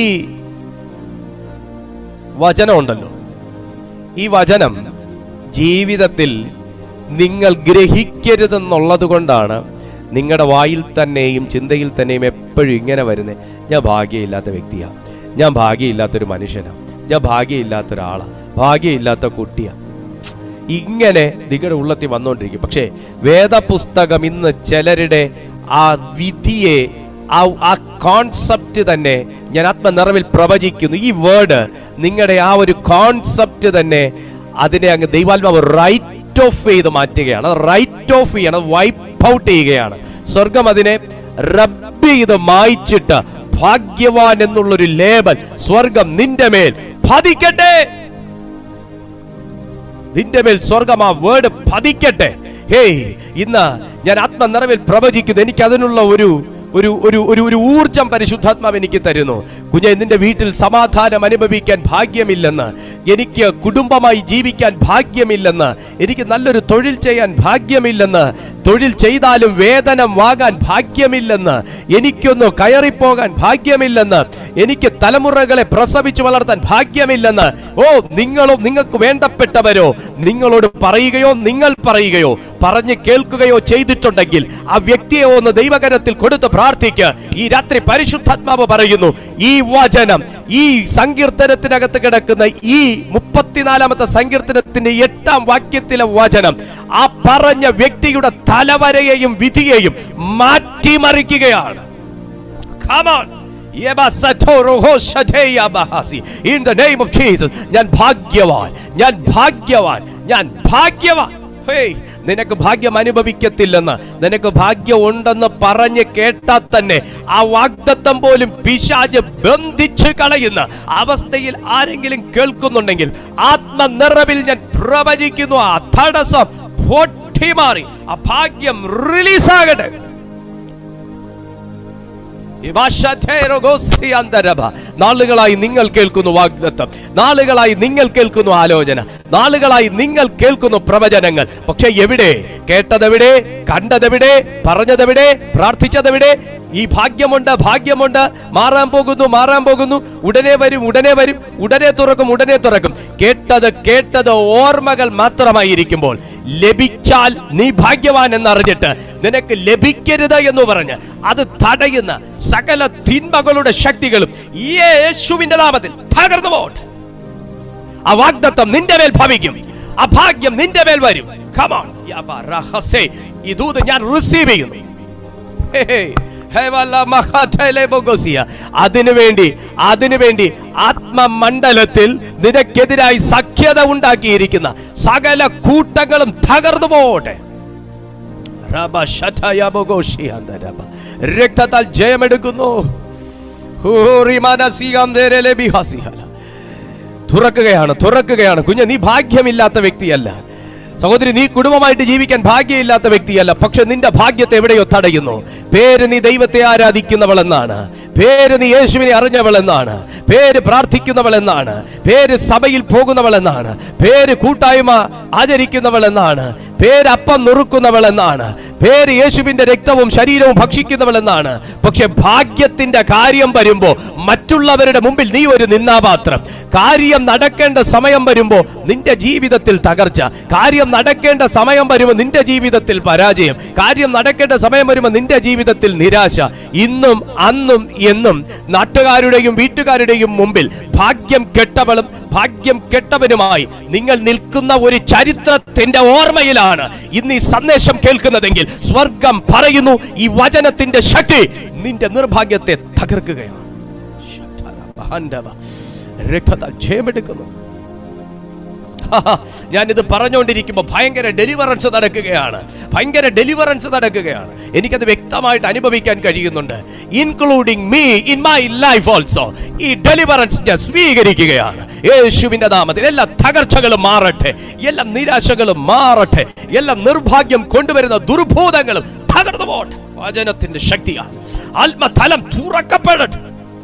വചനമുണ്ടല്ലോ ഈ വചനം ജീവിതത്തിൽ നിങ്ങൾ ഗ്രഹിക്കരുതെന്നുള്ളത് കൊണ്ടാണ് നിങ്ങളുടെ വായിൽ തന്നെയും ചിന്തയിൽ തന്നെയും എപ്പോഴും ഇങ്ങനെ വരുന്നത് ഞാൻ ഭാഗ്യമില്ലാത്ത വ്യക്തിയാണ് ഞാൻ ഭാഗ്യമില്ലാത്തൊരു മനുഷ്യനാണ് ഞാൻ ഭാഗ്യമില്ലാത്ത ഒരാളാണ് ഭാഗ്യമില്ലാത്ത കുട്ടിയാ ഇങ്ങനെ നിങ്ങളുടെ ഉള്ളത്തിൽ വന്നുകൊണ്ടിരിക്കും പക്ഷേ വേദപുസ്തകം ഇന്ന് ചിലരുടെ ആ വിധിയെ ആ ആ കോൺസെപ്റ്റ് തന്നെ ഞാൻ ആത്മനിറവിൽ പ്രവചിക്കുന്നു ഈ വേർഡ് നിങ്ങളുടെ ആ ഒരു കോൺസെപ്റ്റ് തന്നെ അതിനെ അങ്ങ് ദൈവാത്മാവ് റൈറ്റ് ഓഫ് ചെയ്ത് മാറ്റുകയാണ് റൈറ്റ് ഓഫ് ചെയ്യണം വൈപ്പ് ഔട്ട് ചെയ്യുകയാണ് സ്വർഗം അതിനെ റബ്ബ് ചെയ്ത് മായ്ച്ചിട്ട് ഭാഗ്യവാൻ എന്നുള്ളൊരു ലേബൽ സ്വർഗം നിന്റെ മേൽ പതിക്കട്ടെ നിന്റെ മേൽ സ്വർഗം ആ വേർഡ് പതിക്കട്ടെ ഹേയ് ഇന്ന് ഞാൻ ആത്മനിറവിൽ പ്രവചിക്കുന്നു എനിക്ക് അതിനുള്ള ഒരു ഒരു ഒരു ഒരു ഒരു ഊർജം പരിശുദ്ധാത്മാവ് എനിക്ക് തരുന്നു കുഞ്ഞെ നിന്റെ വീട്ടിൽ സമാധാനം അനുഭവിക്കാൻ ഭാഗ്യമില്ലെന്ന് എനിക്ക് കുടുംബമായി ജീവിക്കാൻ ഭാഗ്യമില്ലെന്ന് എനിക്ക് നല്ലൊരു തൊഴിൽ ചെയ്യാൻ ഭാഗ്യമില്ലെന്ന് തൊഴിൽ ചെയ്താലും വേതനം വാങ്ങാൻ ഭാഗ്യമില്ലെന്ന് എനിക്കൊന്ന് കയറിപ്പോകാൻ ഭാഗ്യമില്ലെന്ന് എനിക്ക് തലമുറകളെ പ്രസവിച്ചു വളർത്താൻ ഭാഗ്യമില്ലെന്ന് ഓ നിങ്ങളും നിങ്ങൾക്ക് വേണ്ടപ്പെട്ടവരോ നിങ്ങളോട് പറയുകയോ നിങ്ങൾ പറയുകയോ പറഞ്ഞ് കേൾക്കുകയോ ചെയ്തിട്ടുണ്ടെങ്കിൽ ആ വ്യക്തിയെ ഒന്ന് ദൈവകരത്തിൽ കൊടുത്ത് പ്രാർത്ഥിക്ക് ഈ രാത്രി പരിശുദ്ധാത്മാവ് പറയുന്നു ഈ വചനം ഈ സങ്കീർത്തനത്തിനകത്ത് കിടക്കുന്ന ഈ മുപ്പത്തിനാലാമത്തെ സങ്കീർത്തനത്തിന്റെ എട്ടാം വാക്യത്തിലെ വചനം ആ പറഞ്ഞ വ്യക്തിയുടെ തലവരയെയും വിധിയെയും മാറ്റിമറിക്കുകയാണ് Come on. In the name of Jesus. ഞാൻ ഭാഗ്യവാൻ ഞാൻ ഭാഗ്യവാൻ ഞാൻ ഭാഗ്യവാൻ ഹേയ് നിനക്ക് ഭാഗ്യം അനുഭവിക്കത്തില്ലെന്ന് നിനക്ക് ഭാഗ്യം ഉണ്ടെന്ന് പറഞ്ഞ് കേട്ടാൽ തന്നെ ആ വാഗ്ദത്തം പോലും പിശാജ് ബന്ധിച്ചു കളയുന്ന അവസ്ഥയിൽ ആരെങ്കിലും കേൾക്കുന്നുണ്ടെങ്കിൽ ആത്മനിറവിൽ ഞാൻ പ്രവചിക്കുന്നു ആ തടസ്സം പൊട്ടിമാറി ആ ഭാഗ്യം റിലീസാകട്ടെ നാളുകളായി നിങ്ങൾ കേൾക്കുന്നു വാഗ്ദത്തം നാളുകളായി നിങ്ങൾ കേൾക്കുന്നു ആലോചന നാളുകളായി നിങ്ങൾ കേൾക്കുന്നു പ്രവചനങ്ങൾ പക്ഷെ എവിടെ കേട്ടതെവിടെ കണ്ടതെവിടെ പറഞ്ഞതെവിടെ പ്രാർത്ഥിച്ചതെവിടെ ഈ ഭാഗ്യമുണ്ട് ഭാഗ്യമുണ്ട് മാറാൻ പോകുന്നു മാറാൻ പോകുന്നു ഉടനെ വരും ഉടനെ വരും ഉടനെ തുറക്കും ഉടനെ തുറക്കും കേട്ടത് കേട്ടത് ഓർമ്മകൾ മാത്രമായിരിക്കുമ്പോൾ ലഭിച്ചാൽ നീ ഭാഗ്യവാൻ എന്നറിഞ്ഞിട്ട് നിനക്ക് ലഭിക്കരുത് എന്ന് പറഞ്ഞ് അത് തടയുന്ന സകല തിന്മകളുടെ ശക്തികളും യേശുവിന്റെ നാമത്തിൽ തകർന്നു പോട്ടെ ആ വാഗ്ദത്തം നിന്റെ മേൽ ഭവിക്കും ആ ഭാഗ്യം നിന്റെ മേൽ വരും കമാൺ ഈ ദൂത് ഞാൻ റിസീവ് ചെയ്യുന്നു ഹേ, ഹേ. ഹേവല മഹാഥലെ ബൊഗോസിയ. അതിനുവേണ്ടി അതിനുവേണ്ടി ആത്മമണ്ഡലത്തിൽ നിനക്കെതിരായി സഖ്യത ഉണ്ടാക്കിയിരിക്കുന്ന സകല കൂട്ടങ്ങളും തകർന്നു പോട്ടെ റബ ശതയ ബൊഗോഷിയാന്ത രബ. രക്തത്താൽ ജയമെടുക്കുന്നു ഹൂറിമാനസിയാം ദേരലെ ബിഹാസിഹല. തുറക്കുകയാണ് തുറക്കുകയാണ് കുഞ്ഞ് നീ ഭാഗ്യമില്ലാത്ത വ്യക്തിയല്ല സഹോദരി നീ കുടുംബമായിട്ട് ജീവിക്കാൻ ഭാഗ്യമില്ലാത്ത വ്യക്തിയല്ല പക്ഷെ നിന്റെ ഭാഗ്യത്തെ എവിടെയോ തടയുന്നു പേര് നീ ദൈവത്തെ ആരാധിക്കുന്നവളെന്നാണ് പേര് നീ യേശുവിനെ അറിഞ്ഞവളെന്നാണ് പേര് പ്രാർത്ഥിക്കുന്നവളെന്നാണ് പേര് സഭയിൽ പോകുന്നവളെന്നാണ് പേര് കൂട്ടായ്മ ആചരിക്കുന്നവളെന്നാണ് പേര് അപ്പം നുറുക്കുന്നവളെന്നാണ് പേര് യേശുവിന്റെ രക്തവും ശരീരവും ഭക്ഷിക്കുന്നവളെന്നാണ് പക്ഷെ ഭാഗ്യത്തിന്റെ കാര്യം വരുമ്പോ മറ്റുള്ളവരുടെ മുമ്പിൽ നീ ഒരു നിന്നാപാത്രം കാര്യം നടക്കേണ്ട സമയം വരുമ്പോ നിന്റെ ജീവിതത്തിൽ തകർച്ച കാര്യം നടക്കേണ്ട സമയം വരുമ്പോൾ നിന്റെ ജീവിതത്തിൽ പരാജയം കാര്യം നടക്കേണ്ട സമയം വരുമ്പോൾ നിന്റെ ജീവിതത്തിൽ നിരാശ ഇന്നും അന്നും എന്നും നാട്ടുകാരുടെയും വീട്ടുകാരുടെയും മുമ്പിൽ ഭാഗ്യം കെട്ടവളും ഭാഗ്യം കെട്ടവനുമായി നിങ്ങൾ നിൽക്കുന്ന ഒരു ചരിത്രത്തിന്റെ ഓർമ്മയിലാണ് ഇന്ന് ഈ സന്ദേശം കേൾക്കുന്നതെങ്കിൽ സ്വർഗം പറയുന്നു ഈ വചനത്തിന്റെ ശക്തി നിന്റെ നിർഭാഗ്യത്തെ തകർക്കുകയാണ് രക്തത്താൽ ജയമെടുക്കുന്നു ഞാനിത് പറഞ്ഞുകൊണ്ടിരിക്കുമ്പോൾ ഭയങ്കര ഡെലിവറൻസ് നടക്കുകയാണ് ഭയങ്കര ഡെലിവറൻസ് നടക്കുകയാണ് എനിക്കത് വ്യക്തമായിട്ട് അനുഭവിക്കാൻ കഴിയുന്നുണ്ട് including me in my life also ഈ ഡെലിവറൻസ് ഞാൻ സ്വീകരിക്കുകയാണ് യേശുവിന്റെ നാമത്തിൽ എല്ലാ തകർച്ചകളും മാറട്ടെ എല്ലാ നിരാശകളും മാറട്ടെ എല്ലാ നിർഭാഗ്യം കൊണ്ടുവരുന്ന ദുർഭൂതങ്ങളും തകർന്നു പോട്ടെ വചനത്തിന്റെ ശക്തിയാണ് ആത്മതലം തുറക്കപ്പെടട്ടെ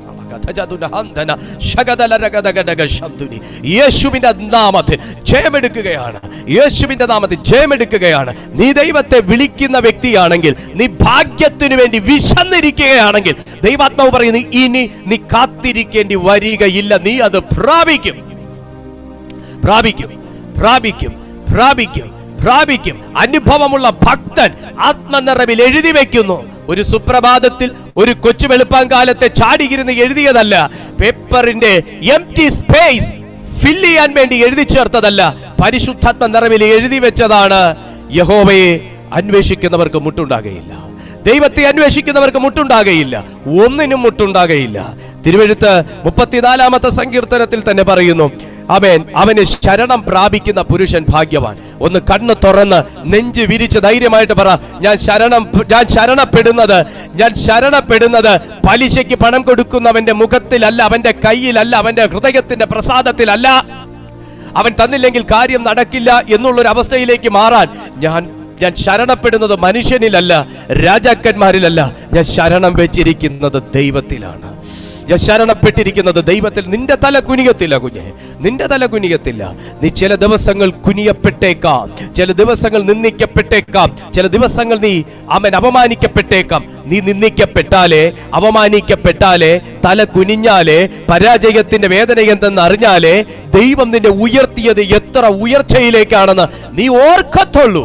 യേശുവിന്റെ നാമത്തിൽ ജയമെടുക്കുകയാണ് യേശുവിന്റെ നാമത്തിൽ ജയമെടുക്കുകയാണ് നീ ദൈവത്തെ വിളിക്കുന്ന വ്യക്തിയാണെങ്കിൽ നീ ഭാഗ്യത്തിനു വേണ്ടി വിശന്നിരിക്കുകയാണെങ്കിൽ ദൈവാത്മാവ് പറയുന്നു ഇനി നീ കാത്തിരിക്കേണ്ടി വരികയില്ല നീ അത് പ്രാപിക്കും പ്രാപിക്കും പ്രാപിക്കും പ്രാപിക്കും പ്രാപിക്കും അനുഭവമുള്ള ഭക്തൻ ആത്മനിറവിൽ എഴുതി വെക്കുന്നു ഒരു സുപ്രഭാതത്തിൽ ഒരു കൊച്ചു വെളുപ്പാങ്കാലത്തെ ചാടിയിരുന്ന് എഴുതിയതല്ല പേപ്പറിന്റെ എം ടി സ്പേസ് ഫില്ല് ചെയ്യാൻ വേണ്ടി എഴുതി ചേർത്തതല്ല പരിശുദ്ധാത്മ നിറവിൽ എഴുതി വെച്ചതാണ് യഹോവയെ അന്വേഷിക്കുന്നവർക്ക് മുട്ടുണ്ടാകയില്ല ദൈവത്തെ അന്വേഷിക്കുന്നവർക്ക് മുട്ടുണ്ടാകയില്ല ഒന്നിനും മുട്ടുണ്ടാകയില്ല തിരുവഴുത്ത് മുപ്പത്തിനാലാമത്തെ സങ്കീർത്തനത്തിൽ തന്നെ പറയുന്നു അവൻ അവന് ശരണം പ്രാപിക്കുന്ന പുരുഷൻ ഭാഗ്യവാൻ ഒന്ന് കണ്ണ് തുറന്ന് നെഞ്ച് വിരിച്ച് ധൈര്യമായിട്ട് പറ ഞാൻ ശരണം ഞാൻ ശരണപ്പെടുന്നത് ഞാൻ ശരണപ്പെടുന്നത് പലിശയ്ക്ക് പണം കൊടുക്കുന്നവന്റെ മുഖത്തിലല്ല അവന്റെ കയ്യിലല്ല അവന്റെ ഹൃദയത്തിന്റെ പ്രസാദത്തിലല്ല അവൻ തന്നില്ലെങ്കിൽ കാര്യം നടക്കില്ല എന്നുള്ളൊരു അവസ്ഥയിലേക്ക് മാറാൻ ഞാൻ ഞാൻ ശരണപ്പെടുന്നത് മനുഷ്യനിലല്ല രാജാക്കന്മാരിലല്ല ഞാൻ ശരണം വെച്ചിരിക്കുന്നത് ദൈവത്തിലാണ് ഞാൻ ശരണപ്പെട്ടിരിക്കുന്നത് ദൈവത്തിൽ നിന്റെ തല കുനിയത്തില്ല കുഞ്ഞെ നിന്റെ തല കുനിയത്തില്ല നീ ചില ദിവസങ്ങൾ കുനിയപ്പെട്ടേക്കാം ചില ദിവസങ്ങൾ നിന്ദിക്കപ്പെട്ടേക്കാം ചില ദിവസങ്ങൾ നീ അവൻ അപമാനിക്കപ്പെട്ടേക്കാം നീ നിന്ദിക്കപ്പെട്ടാലേ അപമാനിക്കപ്പെട്ടാലേ തല കുനിഞ്ഞാലേ പരാജയത്തിന്റെ വേദന എന്തെന്ന് അറിഞ്ഞാലേ ദൈവം നിന്നെ ഉയർത്തിയത് എത്ര ഉയർച്ചയിലേക്കാണെന്ന് നീ ഓർക്കത്തുള്ളൂ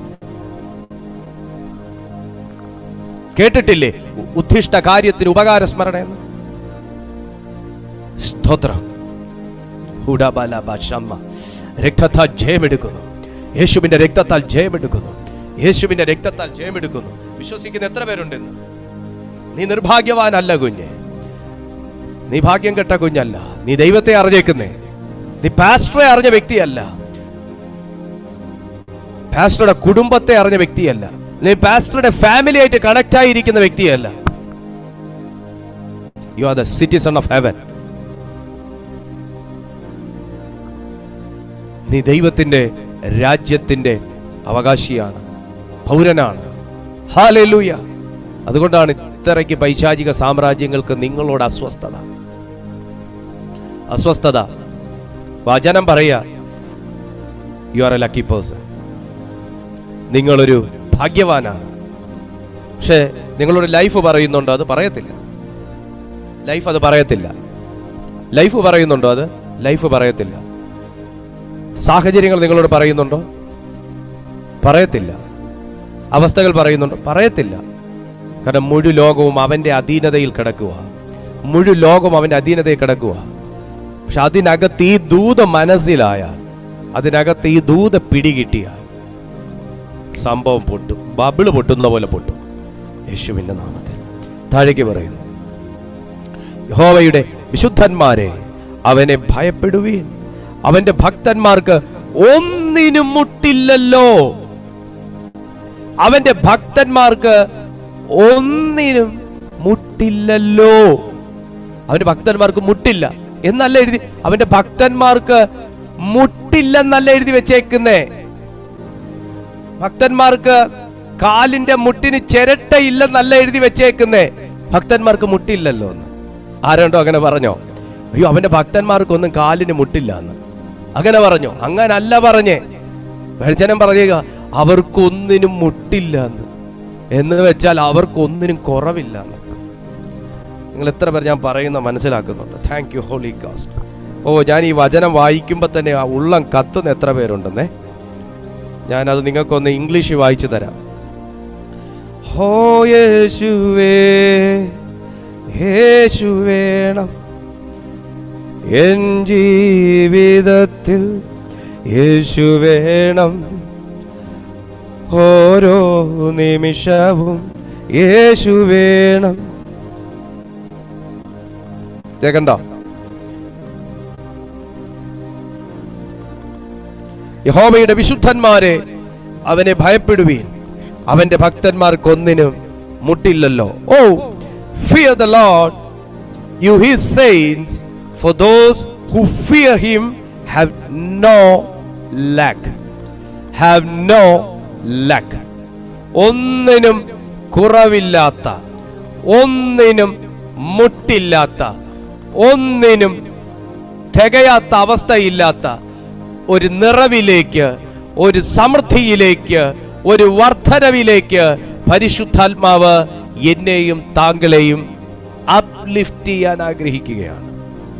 കേട്ടിട്ടില്ലേ ഉ- ഉദ്ദിഷ്ട കാര്യത്തിന് ഉപകാര സ്മരണ എന്ന് സ്തോത്രം ഹുഡബലബശമ്മ. രക്തത്താൽ ജയമെടുക്കുന്നു യേശുവിന്റെ രക്തത്താൽ ജയമെടുക്കുന്നു യേശുവിന്റെ രക്തത്താൽ ജയമെടുക്കുന്നു വിശ്വസിക്കുന്ന എത്ര പേരുണ്ടെന്ന് നീ നിർഭാഗ്യവാനല്ല കുഞ്ഞ് നീ ഭാഗ്യം കെട്ട കുഞ്ഞല്ല നീ ദൈവത്തെ അറിഞ്ഞേക്കുന്നേ നീ പാസ്റ്ററെ അറിഞ്ഞ വ്യക്തിയല്ല പാസ്റ്ററുടെ കുടുംബത്തെ അറിഞ്ഞ വ്യക്തിയല്ല നീ പാസ്റ്ററുടെ ഫാമിലി ആയിട്ട് കണക്ട് ആയിരിക്കുന്ന വ്യക്തിയല്ല you are the citizen of heaven നീ ദൈവത്തിന്റെ രാജ്യത്തിന്റെ അവകാശിയാണ് പൗരനാണ് ഹാലൂയ അതുകൊണ്ടാണ് ഇത്രയ്ക്ക് പൈശാചിക സാമ്രാജ്യങ്ങൾക്ക് നിങ്ങളോട് അസ്വസ്ഥത അസ്വസ്ഥത വചനം പറയാ you are a lucky person നിങ്ങളൊരു ഭാഗ്യവാനാണ് പക്ഷേ നിങ്ങളോട് ലൈഫ് പറയുന്നുണ്ടോ അത് പറയത്തില്ല ലൈഫ് അത് പറയത്തില്ല ലൈഫ് പറയുന്നുണ്ടോ അത് ലൈഫ് പറയത്തില്ല സാഹചര്യങ്ങൾ നിങ്ങളോട് പറയുന്നുണ്ടോ പറയത്തില്ല അവസ്ഥകൾ പറയുന്നുണ്ടോ പറയത്തില്ല കാരണം മുഴു ലോകവും അവന്റെ അധീനതയിൽ കിടക്കുക മുഴു ലോകം അവന്റെ അധീനതയിൽ കിടക്കുക പക്ഷെ അതിനകത്ത് ഈ ദൂത മനസ്സിലായാൽ അതിനകത്ത് ഈ ദൂത പിടികിട്ടിയാൽ സംഭവം പൊട്ടും ബബിള് പൊട്ടുന്ന പോലെ പൊട്ടും യേശുവിന്റെ നാമത്തിൽ താഴേക്ക് പറയുന്നു യഹോവയുടെ വിശുദ്ധന്മാരെ അവനെ ഭയപ്പെടുവീൻ അവന്റെ ഭക്തന്മാർക്ക് ഒന്നിനും മുട്ടില്ലല്ലോ അവന്റെ ഭക്തന്മാർക്ക് ഒന്നിനും മുട്ടില്ലല്ലോ അവന്റെ ഭക്തന്മാർക്ക് മുട്ടില്ല എന്നല്ല എഴുതി അവന്റെ ഭക്തന്മാർക്ക് മുട്ടില്ലെന്നല്ല എഴുതി വെച്ചേക്കുന്നേ ഭക്തന്മാർക്ക് കാലിന്റെ മുട്ടിന് ചിരട്ടയില്ലെന്നല്ല എഴുതി വെച്ചേക്കുന്നേ ഭക്തന്മാർക്ക് മുട്ടില്ലല്ലോ എന്ന് ആരുണ്ടോ അങ്ങനെ പറഞ്ഞോ അയ്യോ അവന്റെ ഭക്തന്മാർക്കൊന്നും കാലിന് മുട്ടില്ല എന്ന് അങ്ങനെ പറഞ്ഞോ അങ്ങനല്ല പറഞ്ഞേ വചനം പറയുക അവർക്കൊന്നിനും മുട്ടില്ല എന്ന് എന്ന് വെച്ചാൽ അവർക്കൊന്നിനും കുറവില്ല എന്ന് നിങ്ങൾ എത്ര പേർ ഞാൻ പറയുന്ന മനസ്സിലാക്കുന്നുണ്ട് താങ്ക് യു ഹോളി കാസ്റ്റ് ഓ ഞാൻ ഈ വചനം വായിക്കുമ്പോൾ തന്നെ ആ ഉള്ളം കത്തുന്ന എത്ര പേരുണ്ടെന്നേ ഞാനത് നിങ്ങൾക്കൊന്ന് ഇംഗ്ലീഷ് വായിച്ചു തരാം ഹോ യേശുവേ യേശു വേണം എൻ ജീവിതത്തിൽ യേശു വേണം ഓരോ നിമിഷവും യേശു വേണം കേക്കണ്ടോ യഹോവയുടെ വിശുദ്ധന്മാരെ അവനെ ഭയപ്പെടുവീൻ അവന്റെ ഭക്തന്മാർക്കൊന്നിനും മുട്ടില്ലല്ലോ O fear the Lord you his saints for those who fear him have no lack have no lack ഒന്നിനും കുറവില്ലാത്ത ഒന്നിനും മുട്ടില്ലാത്ത ഒന്നിനും തികയാത്ത അവസ്ഥയില്ലാത്ത ഒരു നിറവിലേക്ക് ഒരു സമൃദ്ധിയിലേക്ക് ഒരു വർധനവിലേക്ക് പരിശുദ്ധാത്മാവ് എന്നെയും താങ്കളെയും അപ്ലിഫ്റ്റ് ചെയ്യാൻ ആഗ്രഹിക്കുകയാണ്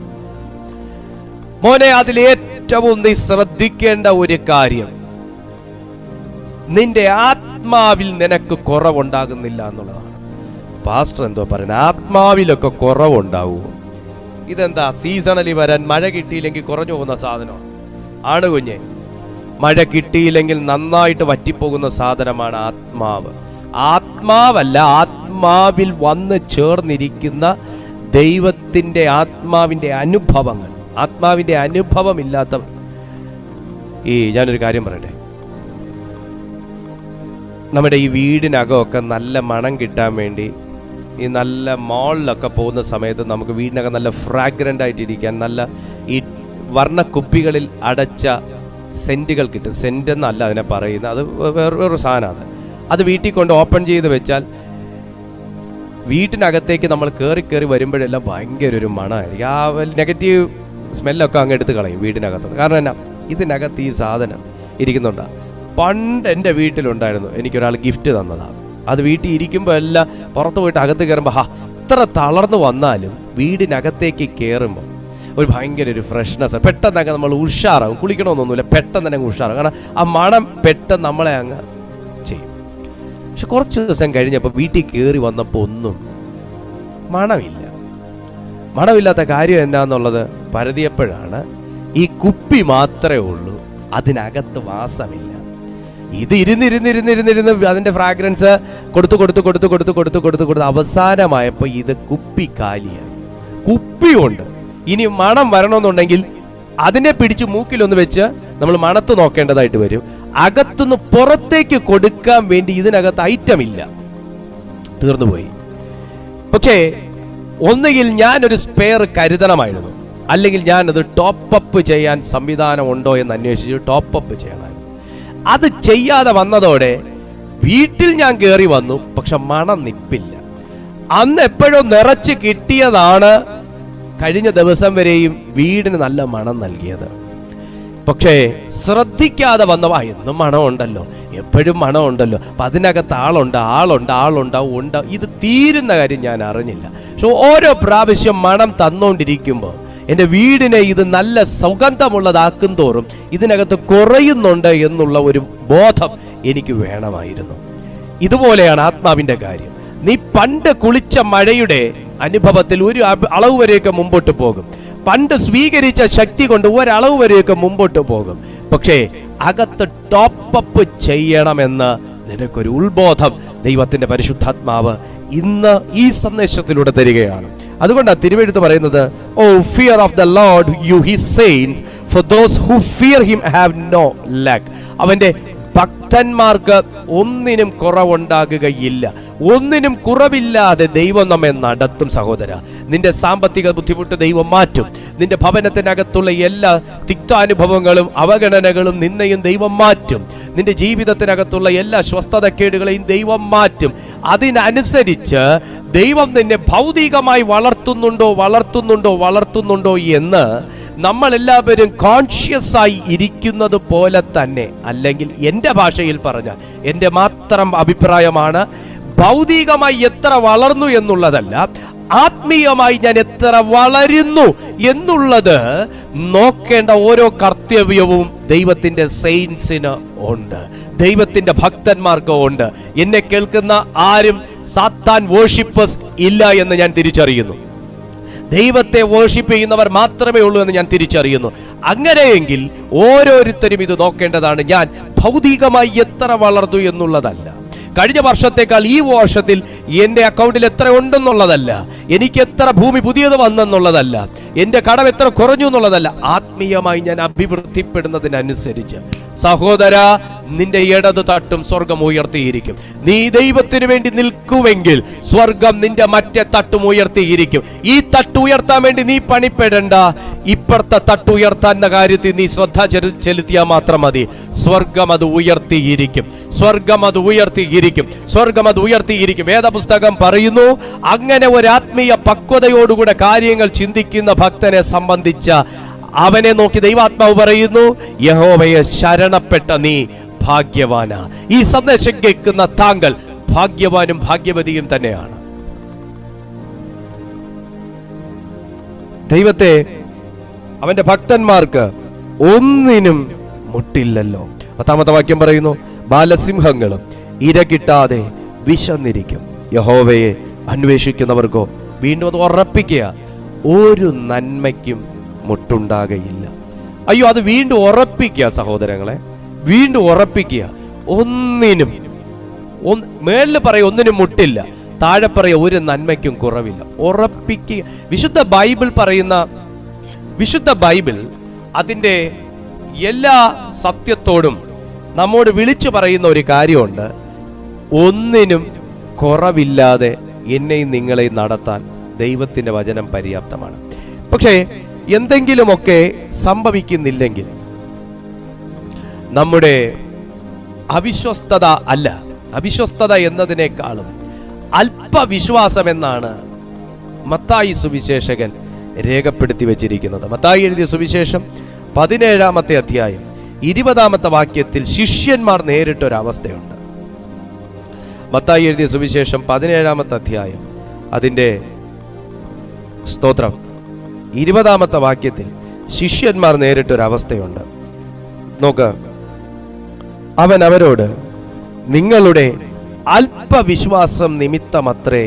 മോനെ അതിൽ ഏറ്റവും നീ ശ്രദ്ധിക്കേണ്ട ഒരു കാര്യം നിന്റെ ആത്മാവിൽ നിനക്ക് കുറവുണ്ടാകുന്നില്ല എന്നുള്ളതാണ് പാസ്റ്റർ എന്തോ പറയുന്നത് ആത്മാവിലൊക്കെ കുറവുണ്ടാവുമോ ഇതെന്താ സീസണലി വരാൻ മഴ കിട്ടിയില്ലെങ്കിൽ കുറഞ്ഞു പോകുന്ന സാധനമാണ് ആണ് കുഞ്ഞെ മഴ കിട്ടിയില്ലെങ്കിൽ നന്നായിട്ട് വറ്റിപ്പോകുന്ന സാധനമാണ് ആത്മാവ് ആത്മാവല്ല ആത്മാവിൽ വന്ന് ചേർന്നിരിക്കുന്ന ദൈവത്തിൻ്റെ ആത്മാവിൻ്റെ അനുഭവങ്ങൾ ആത്മാവിൻ്റെ അനുഭവമില്ലാത്ത ഈ ഞാനൊരു കാര്യം പറയട്ടെ നമ്മുടെ ഈ വീടിനകമൊക്കെ നല്ല മണം കിട്ടാൻ വേണ്ടി ഈ നല്ല മോളിലൊക്കെ പോകുന്ന സമയത്ത് നമുക്ക് വീടിനകം നല്ല ഫ്രാഗ്രൻ്റ് ആയിട്ടിരിക്കാൻ നല്ല ഈ വർണ്ണ കുപ്പികളിൽ അടച്ച സെൻറ്റുകൾ കിട്ടും സെൻറ്റ് എന്നല്ല അതിനെ പറയുന്നത് അത് വേറെ വേറൊരു സാധനമാണ് അത് വീട്ടിൽ കൊണ്ട് ഓപ്പൺ ചെയ്ത് വെച്ചാൽ വീട്ടിനകത്തേക്ക് നമ്മൾ കയറി കയറി വരുമ്പോഴെല്ലാം ഭയങ്കര ഒരു മണമായിരിക്കും ആ നെഗറ്റീവ് സ്മെല്ലൊക്കെ അങ്ങ് എടുത്ത് കളയും വീടിനകത്ത് കാരണം എന്നാ ഇതിനകത്ത് ഈ സാധനം ഇരിക്കുന്നുണ്ടാ പണ്ട് എൻ്റെ വീട്ടിലുണ്ടായിരുന്നു എനിക്കൊരാൾ ഗിഫ്റ്റ് തന്നതാണ് അത് വീട്ടിൽ ഇരിക്കുമ്പോൾ എല്ലാം പുറത്ത് പോയിട്ട് അകത്ത് കയറുമ്പോൾ ഹാ ഇത്ര തളർന്നു വന്നാലും വീടിനകത്തേക്ക് കയറുമ്പോൾ ഒരു ഭയങ്കര ഒരു ഫ്രഷ്നെസ് പെട്ടെന്നൊക്കെ നമ്മൾ ഉഷാറാവും കുളിക്കണമെന്നൊന്നുമില്ല പെട്ടെന്ന് തന്നെ അങ്ങ് ഉഷാറാവും കാരണം ആ മണം പെട്ടെന്ന് നമ്മളെ അങ്ങ് ചെയ്യും പക്ഷെ കുറച്ച് ദിവസം കഴിഞ്ഞപ്പോൾ വീട്ടിൽ കയറി വന്നപ്പോൾ ഒന്നും മണമില്ല മണമില്ലാത്ത കാര്യം എന്നാന്നുള്ളത് പരതിയപ്പോഴാണ് ഈ കുപ്പി മാത്രമേ ഉള്ളൂ അതിനകത്ത് വാസമില്ല ഇത് ഇരുന്നിരുന്നിരുന്നിരുന്നിരുന്ന് അതിന്റെ ഫ്രാഗ്രൻസ് കൊടുത്തു കൊടുത്തു കൊടുത്തു കൊടുത്തു കൊടുത്തു കൊടുത്തു കൊടുത്ത് അവസാനമായപ്പോൾ ഇത് കുപ്പി കാലിയായി കുപ്പിയുണ്ട് ഇനി മണം വരണമെന്നുണ്ടെങ്കിൽ അതിനെ പിടിച്ച് മൂക്കിലൊന്ന് വെച്ച് നമ്മൾ മണത്ത് നോക്കേണ്ടതായിട്ട് വരും അകത്തുനിന്ന് പുറത്തേക്ക് കൊടുക്കാൻ വേണ്ടി ഇതിനകത്ത് ഐറ്റം ഇല്ല തീർന്നുപോയി പക്ഷേ ഒന്നുകിൽ ഞാനൊരു സ്പെയർ കരുതണമായിരുന്നു അല്ലെങ്കിൽ ഞാനത് ടോപ്പ് അപ്പ് ചെയ്യാൻ സംവിധാനം ഉണ്ടോ എന്ന് അന്വേഷിച്ച് ടോപ്പ് അപ്പ് ചെയ്യണമായിരുന്നു അത് ചെയ്യാതെ വന്നതോടെ വീട്ടിൽ ഞാൻ കയറി വന്നു പക്ഷെ മണം നിപ്പില്ല അന്ന് എപ്പോഴും നിറച്ച് കിട്ടിയതാണ് കഴിഞ്ഞ ദിവസം വരെയും വീടിന് നല്ല മണം നൽകിയത് പക്ഷേ ശ്രദ്ധിക്കാതെ വന്നവാ എന്നും മണമുണ്ടല്ലോ എപ്പോഴും മണമുണ്ടല്ലോ അപ്പം അതിനകത്ത് ആളുണ്ട് ആളുണ്ട് ആളുണ്ട് ഉണ്ട് ഇത് തീരുന്ന കാര്യം ഞാൻ അറിഞ്ഞില്ല പക്ഷെ ഓരോ പ്രാവശ്യം മണം തന്നുകൊണ്ടിരിക്കുമ്പോൾ എൻ്റെ വീടിനെ ഇത് നല്ല സുഗന്ധമുള്ളതാക്കും തോറും ഇതിനകത്ത് കുറയുന്നുണ്ട് എന്നുള്ള ഒരു ബോധം എനിക്ക് വേണമായിരുന്നു ഇതുപോലെയാണ് ആത്മാവിൻ്റെ കാര്യം നീ പണ്ട് കുളിച്ച മഴയുടെ അനുഭവത്തിൽ ഒരു അബ്- അളവ് വരെയൊക്കെ മുമ്പോട്ട് പോകും പണ്ട് സ്വീകരിച്ച ശക്തി കൊണ്ട് ഒരളവ് വരെയൊക്കെ മുമ്പോട്ട് പോകും പക്ഷേ അകത്ത് ടോപ്പ് അപ്പ് ചെയ്യണമെന്ന് നിനക്കൊരു ഉത്ബോധം ദൈവത്തിന്റെ പരിശുദ്ധാത്മാവ് ഇന്ന് ഈ സന്ദേശത്തിലൂടെ തരികയാണ് അതുകൊണ്ടാണ് തിരുവെഴുത്ത് പറയുന്നത് O fear of the Lord you he saints for those who fear him have no lack അവന്റെ ഭക്തന്മാർക്ക് ഒന്നിനും കുറവുണ്ടാകുകയില്ല ഒന്നിനും കുറവില്ലാതെ ദൈവം നമ്മെ നടത്തും സഹോദര നിന്റെ സാമ്പത്തിക ബുദ്ധിമുട്ട് ദൈവം മാറ്റും നിന്റെ ഭവനത്തിനകത്തുള്ള എല്ലാ തിക്താനുഭവങ്ങളും അവഗണനകളും നിന്നെയും ദൈവം മാറ്റും നിന്റെ ജീവിതത്തിനകത്തുള്ള എല്ലാ സ്വസ്ഥതക്കേടുകളെയും ദൈവം മാറ്റും അതിനനുസരിച്ച് ദൈവം നിന്നെ ഭൗതികമായി വളർത്തുന്നുണ്ടോ വളർത്തുന്നുണ്ടോ വളർത്തുന്നുണ്ടോ എന്ന് നമ്മൾ എല്ലാവരും കോൺഷ്യസ് ആയി ഇരിക്കുന്നത് പോലെ തന്നെ അല്ലെങ്കിൽ എൻ്റെ ഭാഷയിൽ പറഞ്ഞാൽ എൻ്റെ മാത്രം അഭിപ്രായമാണ് ഭൗതികമായി എത്ര വളർന്നു എന്നുള്ളതല്ല ആത്മീയമായി ഞാൻ എത്ര വളരുന്നു എന്നുള്ളത് നോക്കേണ്ട ഓരോ കർത്തവ്യവും ദൈവത്തിന്റെ സെയിൻസിന് ഉണ്ട് ദൈവത്തിന്റെ ഭക്തന്മാർക്ക് ഉണ്ട് എന്നെ കേൾക്കുന്ന ആരും സാത്താൻ വേർഷിപ്പേഴ്സ് ഇല്ല എന്ന് ഞാൻ തിരിച്ചറിയുന്നു ദൈവത്തെ വേർഷിപ്പ് ചെയ്യുന്നവർ മാത്രമേ ഉള്ളൂ എന്ന് ഞാൻ തിരിച്ചറിയുന്നു അങ്ങനെയെങ്കിൽ ഓരോരുത്തരും ഇത് നോക്കേണ്ടതാണ് ഞാൻ ഭൗതികമായി എത്ര വളർന്നു എന്നുള്ളതല്ല കഴിഞ്ഞ വർഷത്തേക്കാൾ ഈ വർഷത്തിൽ എൻ്റെ അക്കൗണ്ടിൽ എത്ര ഉണ്ടെന്നുള്ളതല്ല എനിക്ക് എത്ര ഭൂമി പുതിയത് വന്നെന്നുള്ളതല്ല എൻ്റെ കടം എത്ര കുറഞ്ഞു എന്നുള്ളതല്ല ആത്മീയമായി ഞാൻ അഭിവൃദ്ധിപ്പെടുന്നതിനനുസരിച്ച് സഹോദര നിന്റെ ഇടത് തട്ടും സ്വർഗം ഉയർത്തിയിരിക്കും നീ ദൈവത്തിന് വേണ്ടി നിൽക്കുമെങ്കിൽ സ്വർഗം നിന്റെ മറ്റേ തട്ടും ഉയർത്തിയിരിക്കും ഈ തട്ട് ഉയർത്താൻ വേണ്ടി നീ പണിപ്പെടണ്ട ഇപ്പുറത്തെ തട്ട് ഉയർത്താൻ കാര്യത്തിൽ നീ ശ്രദ്ധ ചെലു- ചെലുത്തിയാൽ മാത്രം മതി സ്വർഗം അത് ഉയർത്തിയിരിക്കും സ്വർഗം അത് ഉയർത്തിയിരിക്കും സ്വർഗം അത് ഉയർത്തിയിരിക്കും വേദപുസ്തകം പറയുന്നു അങ്ങനെ ഒരു ആത്മീയ പക്വതയോടുകൂടെ കാര്യങ്ങൾ ചിന്തിക്കുന്ന ഭക്തനെ സംബന്ധിച്ച അവനെ നോക്കി ദൈവാത്മാവ് പറയുന്നു യഹോവയെ ശരണപ്പെട്ട നീ ഭാഗ്യവാന ഈ സന്ദേശം കേൾക്കുന്ന താങ്കൾ ഭാഗ്യവാനും ഭാഗ്യവതിയും തന്നെയാണ് ദൈവത്തെ അവന്റെ ഭക്തന്മാർക്ക് ഒന്നിനും മുട്ടില്ലല്ലോ പത്താമത്തെ വാക്യം പറയുന്നു ബാലസിംഹങ്ങളും ഇര കിട്ടാതെ വിശന്നിരിക്കും യഹോവയെ അന്വേഷിക്കുന്നവർക്കോ വീണ്ടും അത് ഉറപ്പിക്കുക ഒരു നന്മയ്ക്കും മുട്ടുണ്ടാകയില്ല അയ്യോ അത് വീണ്ടും ഉറപ്പിക്കുക സഹോദരങ്ങളെ വീണ്ടും ഉറപ്പിക്കുക ഒന്നിനും ഒന്ന് മേളിൽ പറയ ഒന്നിനും മുട്ടില്ല താഴെ പറയ ഒരു നന്മയ്ക്കും കുറവില്ല ഉറപ്പിക്കുക വിശുദ്ധ ബൈബിൾ പറയുന്ന വിശുദ്ധ ബൈബിൾ അതിൻ്റെ എല്ലാ സത്യത്തോടും നമ്മോട് വിളിച്ചു പറയുന്ന ഒരു കാര്യമുണ്ട് ഒന്നിനും കുറവില്ലാതെ എന്നെയും നിങ്ങളെയും നടത്താൻ ദൈവത്തിൻ്റെ വചനം പര്യാപ്തമാണ് പക്ഷേ എന്തെങ്കിലുമൊക്കെ സംഭവിക്കുന്നില്ലെങ്കിൽ നമ്മുടെ അവിശ്വസ്തത അല്ല അവിശ്വസ്തത എന്നതിനേക്കാളും അല്പവിശ്വാസം എന്നാണ് മത്തായി സുവിശേഷകൻ രേഖപ്പെടുത്തി വച്ചിരിക്കുന്നത് മത്തായി എഴുതിയ സുവിശേഷം പതിനേഴാമത്തെ അധ്യായം ഇരുപതാമത്തെ വാക്യത്തിൽ ശിഷ്യന്മാർ നേരിട്ടൊരവസ്ഥയുണ്ട് മത്തായി എഴുതിയ സുവിശേഷം പതിനേഴാമത്തെ അധ്യായം അതിൻ്റെ സ്തോത്രം ഇരുപതാമത്തെ വാക്യത്തിൽ ശിഷ്യന്മാർ നേരിട്ടൊരവസ്ഥയുണ്ട് നോക്ക് അവൻ അവരോട് നിങ്ങളുടെ അല്പവിശ്വാസം നിമിത്തമത്രേ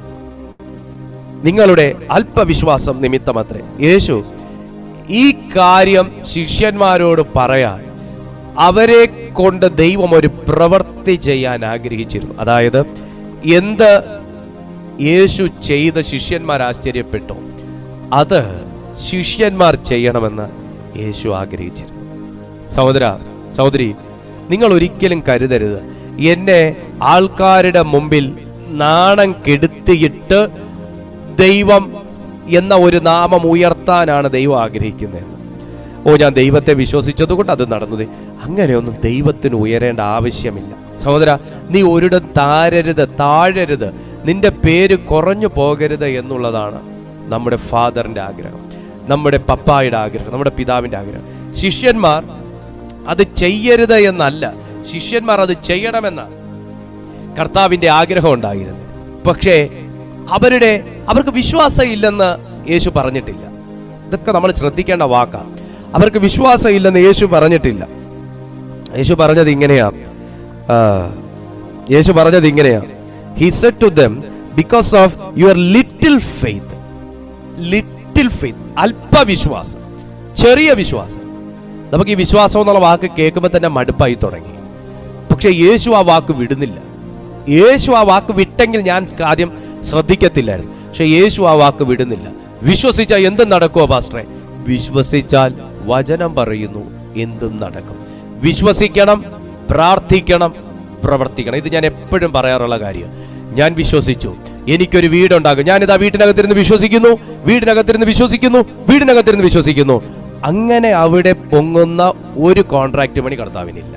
നിങ്ങളുടെ അല്പവിശ്വാസം നിമിത്തമത്രേ യേശു ഈ കാര്യം ശിഷ്യന്മാരോട് പറയാൻ അവരെ കൊണ്ട് ദൈവം ഒരു പ്രവൃത്തി ചെയ്യാൻ ആഗ്രഹിച്ചിരുന്നു അതായത് എന്ത് യേശു ചെയ്ത ശിഷ്യന്മാർ ആശ്ചര്യപ്പെട്ടു അത് ശിഷ്യന്മാർ ചെയ്യണമെന്ന് യേശു ആഗ്രഹിച്ചിരുന്നു സഹോദര സഹോദരി നിങ്ങൾ ഒരിക്കലും കരുതരുത് എന്നെ ആൾക്കാരുടെ മുമ്പിൽ നാണം കെടുത്തിയിട്ട് ദൈവം എന്ന ഒരു നാമം ഉയർത്താനാണ് ദൈവം ആഗ്രഹിക്കുന്നതെന്ന് ഓ ഞാൻ ദൈവത്തെ വിശ്വസിച്ചതുകൊണ്ട് അത് നടന്നത് അങ്ങനെയൊന്നും ദൈവത്തിന് ഉയരേണ്ട ആവശ്യമില്ല സഹോദര നീ ഒരിടം താരരുത് താഴരുത് നിന്റെ പേര് കുറഞ്ഞു പോകരുത് എന്നുള്ളതാണ് നമ്മുടെ ഫാദറിന്റെ ആഗ്രഹം നമ്മുടെ പപ്പായുടെ ആഗ്രഹം നമ്മുടെ പിതാവിന്റെ ആഗ്രഹം ശിഷ്യന്മാർ അത് ചെയ്യരുത് എന്നല്ല ശിഷ്യന്മാർ അത് ചെയ്യണമെന്നാണ് കർത്താവിന്റെ ആഗ്രഹം ഉണ്ടായിരുന്നത് പക്ഷേ അവരുടെ അവർക്ക് വിശ്വാസം ഇല്ലെന്ന് യേശു പറഞ്ഞിട്ടില്ല ഇതൊക്കെ നമ്മൾ ശ്രദ്ധിക്കേണ്ട വാക്കാണ് അവർക്ക് വിശ്വാസം ഇല്ലെന്ന് യേശു പറഞ്ഞിട്ടില്ല യേശു പറഞ്ഞത് ഇങ്ങനെയാ ആ, യേശു പറഞ്ഞത് ഇങ്ങനെയാ he said to them because of your little faith little faith അല്പവിശ്വാസം ചെറിയ വിശ്വാസം നമുക്ക് ഈ വിശ്വാസം എന്നുള്ള വാക്ക് കേൾക്കുമ്പോൾ തന്നെ മടുപ്പായി തുടങ്ങി പക്ഷെ യേശു ആ വാക്ക് വിടുന്നില്ല യേശു ആ വാക്ക് വിട്ടെങ്കിൽ ഞാൻ കാര്യം ശ്രദ്ധിക്കത്തില്ലായിരുന്നു പക്ഷെ യേശു ആ വാക്ക് വിടുന്നില്ല വിശ്വസിച്ചാൽ എന്തും നടക്കുമോ പാസ്റ്ററെ വിശ്വസിച്ചാൽ വചനം പറയുന്നു എന്തും നടക്കും വിശ്വസിക്കണം പ്രാർത്ഥിക്കണം പ്രവർത്തിക്കണം ഇത് ഞാൻ എപ്പോഴും പറയാറുള്ള കാര്യം ഞാൻ വിശ്വസിച്ചു എനിക്കൊരു വീടുണ്ടാകും ഞാനിതാ വീട്ടിനകത്തിരുന്ന് വിശ്വസിക്കുന്നു വീടിനകത്തിരുന്ന് വിശ്വസിക്കുന്നു വീടിനകത്തിരുന്ന് വിശ്വസിക്കുന്നു അങ്ങനെ അവിടെ പൊങ്ങുന്ന ഒരു കോൺട്രാക്ട് പണി കർത്താവിനില്ല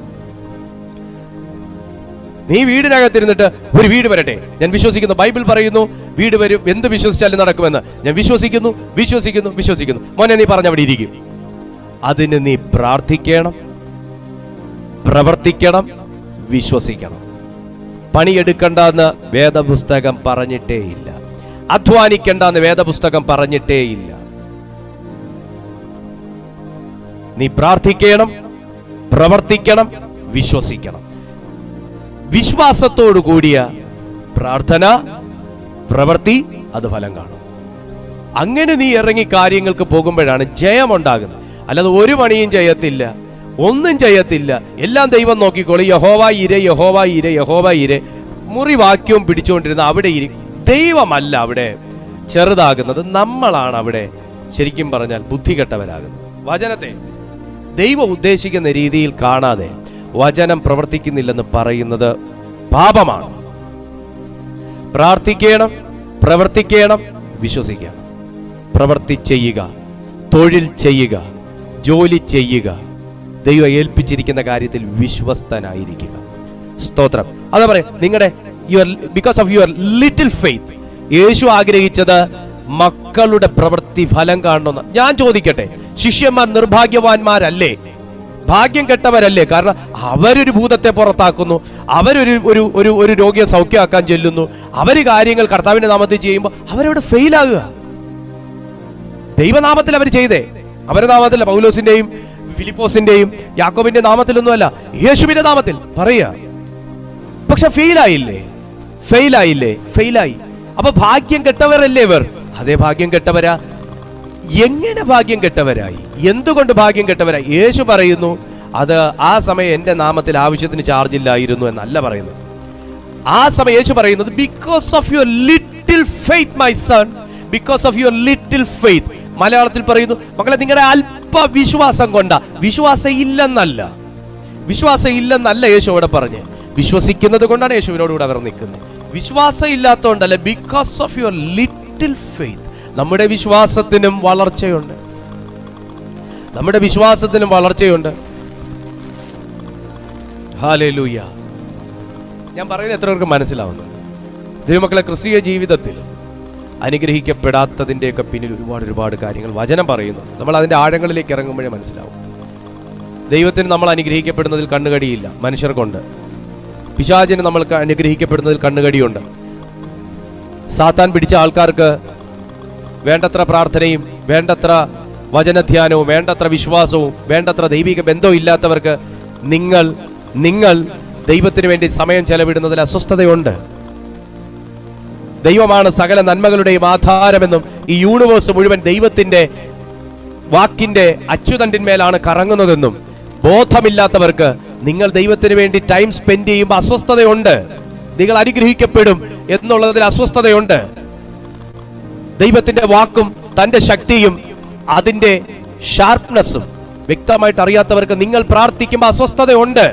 നീ വീടിനകത്തിരുന്നിട്ട് ഒരു വീട് വരട്ടെ ഞാൻ വിശ്വസിക്കുന്നു ബൈബിൾ പറയുന്നു വീട് വരും എന്ത് വിശ്വസിച്ചാലും നടക്കുമെന്ന് ഞാൻ വിശ്വസിക്കുന്നു വിശ്വസിക്കുന്നു വിശ്വസിക്കുന്നു മോനെ നീ പറഞ്ഞ അവിടെ ഇരിക്കും അതിന് നീ പ്രാർത്ഥിക്കണം പ്രവർത്തിക്കണം വിശ്വസിക്കണം പണിയെടുക്കണ്ടെന്ന് വേദപുസ്തകം പറഞ്ഞിട്ടേയില്ല അധ്വാനിക്കണ്ടെന്ന് വേദപുസ്തകം പറഞ്ഞിട്ടേയില്ല നീ പ്രാർത്ഥിക്കണം പ്രവർത്തിക്കണം വിശ്വസിക്കണം വിശ്വാസത്തോടു കൂടിയ പ്രാർത്ഥന പ്രവൃത്തി അത് ഫലം കാണും അങ്ങനെ നീ ഇറങ്ങി കാര്യങ്ങൾക്ക് പോകുമ്പോഴാണ് ജയമുണ്ടാകുന്നത് അല്ലാതെ ഒരു പണിയും ചെയ്യത്തില്ല ഒന്നും ചെയ്യത്തില്ല എല്ലാം ദൈവം നോക്കിക്കോളൂ യഹോവ ഇര യഹോവ ഇര യഹോവ ഇര മുറി വാക്യവും പിടിച്ചുകൊണ്ടിരുന്ന അവിടെ ഇരി ദൈവമല്ല അവിടെ ചെറുതാകുന്നത് നമ്മളാണ് അവിടെ ശരിക്കും പറഞ്ഞാൽ ബുദ്ധികെട്ടവരാകുന്നത് വചനത്തെ ദൈവം ഉദ്ദേശിക്കുന്ന രീതിയിൽ കാണാതെ വചനം പ്രവർത്തിക്കുന്നില്ലെന്ന് പറയുന്നത് പാപമാണ് പ്രാർത്ഥിക്കണം പ്രവർത്തിക്കണം വിശ്വസിക്കണം പ്രവൃത്തി ചെയ്യുക തൊഴിൽ ചെയ്യുക ജോലി ചെയ്യുക ദൈവം ഏൽപ്പിച്ചിരിക്കുന്ന കാര്യത്തിൽ വിശ്വസ്തനായിരിക്കുക സ്തോത്രം അതാ പറയാം നിങ്ങളുടെ your because of your little faith യേശു ആഗ്രഹിച്ചത് മക്കളുടെ പ്രവൃത്തി ഫലം കാണണമെന്ന് ഞാൻ ചോദിക്കട്ടെ ശിഷ്യന്മാർ നിർഭാഗ്യവാന്മാരല്ലേ ഭാഗ്യം കെട്ടവരല്ലേ കാരണം അവരൊരു ഭൂതത്തെ പുറത്താക്കുന്നു അവരൊരു ഒരു ഒരു ഒരു രോഗിയെ സൗഖ്യമാക്കാൻ ചെല്ലുന്നു അവര് കാര്യങ്ങൾ കർത്താവിന്റെ നാമത്തിൽ ചെയ്യുമ്പോൾ അവരവിടെ ഫെയിലാകുക ദൈവനാമത്തിൽ അവർ ചെയ്തേ അവരുടെ നാമത്തില്ല പൗലോസിന്റെയും ഫിലിപ്പോസിന്റെയും യാക്കോബിന്റെ നാമത്തിലൊന്നുമല്ല യേശുവിന്റെ നാമത്തിൽ പറയുക പക്ഷെ ഫെയിലായില്ലേ ഫെയിലായില്ലേ ഫെയിലായി അപ്പൊ ഭാഗ്യം കെട്ടവരല്ലേ ഇവർ അതേ ഭാഗ്യം കെട്ടവരാ എങ്ങനെ ഭാഗ്യം കെട്ടവരായി എന്തുകൊണ്ട് ഭാഗ്യം കെട്ടവരായി യേശു പറയുന്നു അത് ആ സമയം എൻ്റെ നാമത്തിൽ ആവശ്യത്തിന് ചാർജ് ഇല്ലായിരുന്നു എന്നല്ല പറയുന്നത് ആ സമയം യേശു പറയുന്നത് because of your little faith my son because of your little faith മലയാളത്തിൽ പറയുന്നു മക്കളെ നിങ്ങളുടെ അല്പ വിശ്വാസം കൊണ്ട വിശ്വാസം ഇല്ലെന്നല്ല വിശ്വാസം ഇല്ലെന്നല്ല യേശു അവിടെ പറഞ്ഞ് വിശ്വസിക്കുന്നത് കൊണ്ടാണ് യേശുവിനോട് കൂടെ അവർ നിൽക്കുന്നത് വിശ്വാസം ഇല്ലാത്തതുകൊണ്ടല്ല because of your little faith നമ്മുടെ വിശ്വാസത്തിനും വളർച്ചയുണ്ട് നമ്മുടെ വിശ്വാസത്തിനും വളർച്ചയുണ്ട് ഹാലേലൂയ ഞാൻ പറയുന്നത് എത്ര പേർക്ക് മനസ്സിലാവുന്നു ദൈവമക്കളെ ക്രിസ്തീയ ജീവിതത്തിൽ അനുഗ്രഹിക്കപ്പെടാത്തതിൻ്റെയൊക്കെ പിന്നിൽ ഒരുപാട് ഒരുപാട് കാര്യങ്ങൾ വചനം പറയുന്നു നമ്മൾ അതിൻ്റെ ആഴങ്ങളിലേക്ക് ഇറങ്ങുമ്പോഴേ മനസ്സിലാവും ദൈവത്തിന് നമ്മൾ അനുഗ്രഹിക്കപ്പെടുന്നതിൽ കണ്ണുകടിയില്ല മനുഷ്യർക്കുണ്ട് പിശാചിന് നമ്മൾക്ക് അനുഗ്രഹിക്കപ്പെടുന്നതിൽ കണ്ണുകടിയുണ്ട് സാത്താൻ പിടിച്ച ആൾക്കാർക്ക് വേണ്ടത്ര പ്രാർത്ഥനയും വേണ്ടത്ര വചനധ്യാനവും വേണ്ടത്ര വിശ്വാസവും വേണ്ടത്ര ദൈവിക ബന്ധവും ഇല്ലാത്തവർക്ക് നിങ്ങൾ നിങ്ങൾ ദൈവത്തിന് വേണ്ടി സമയം ചെലവിടുന്നതിൽ അസ്വസ്ഥതയുണ്ട് ദൈവമാണ് സകല നന്മകളുടെയും ആധാരമെന്നും ഈ യൂണിവേഴ്സ് മുഴുവൻ ദൈവത്തിന്റെ വാക്കിന്റെ അച്ചുതണ്ടിന്മേലാണ് കറങ്ങുന്നതെന്നും ബോധമില്ലാത്തവർക്ക് നിങ്ങൾ ദൈവത്തിന് വേണ്ടി ടൈം സ്പെൻഡ് ചെയ്യുമ്പോൾ അസ്വസ്ഥതയുണ്ട് നിങ്ങൾ അനുഗ്രഹിക്കപ്പെടും എന്നുള്ളതിൽ അസ്വസ്ഥതയുണ്ട് ദൈവത്തിന്റെ വാക്കും തന്റെ ശക്തിയും അതിന്റെ ഷാർപ്നെസ്സും വ്യക്തമായിട്ട് അറിയാത്തവർക്ക് നിങ്ങൾ പ്രാർത്ഥിക്കുമ്പോൾ അസ്വസ്ഥതയുണ്ട്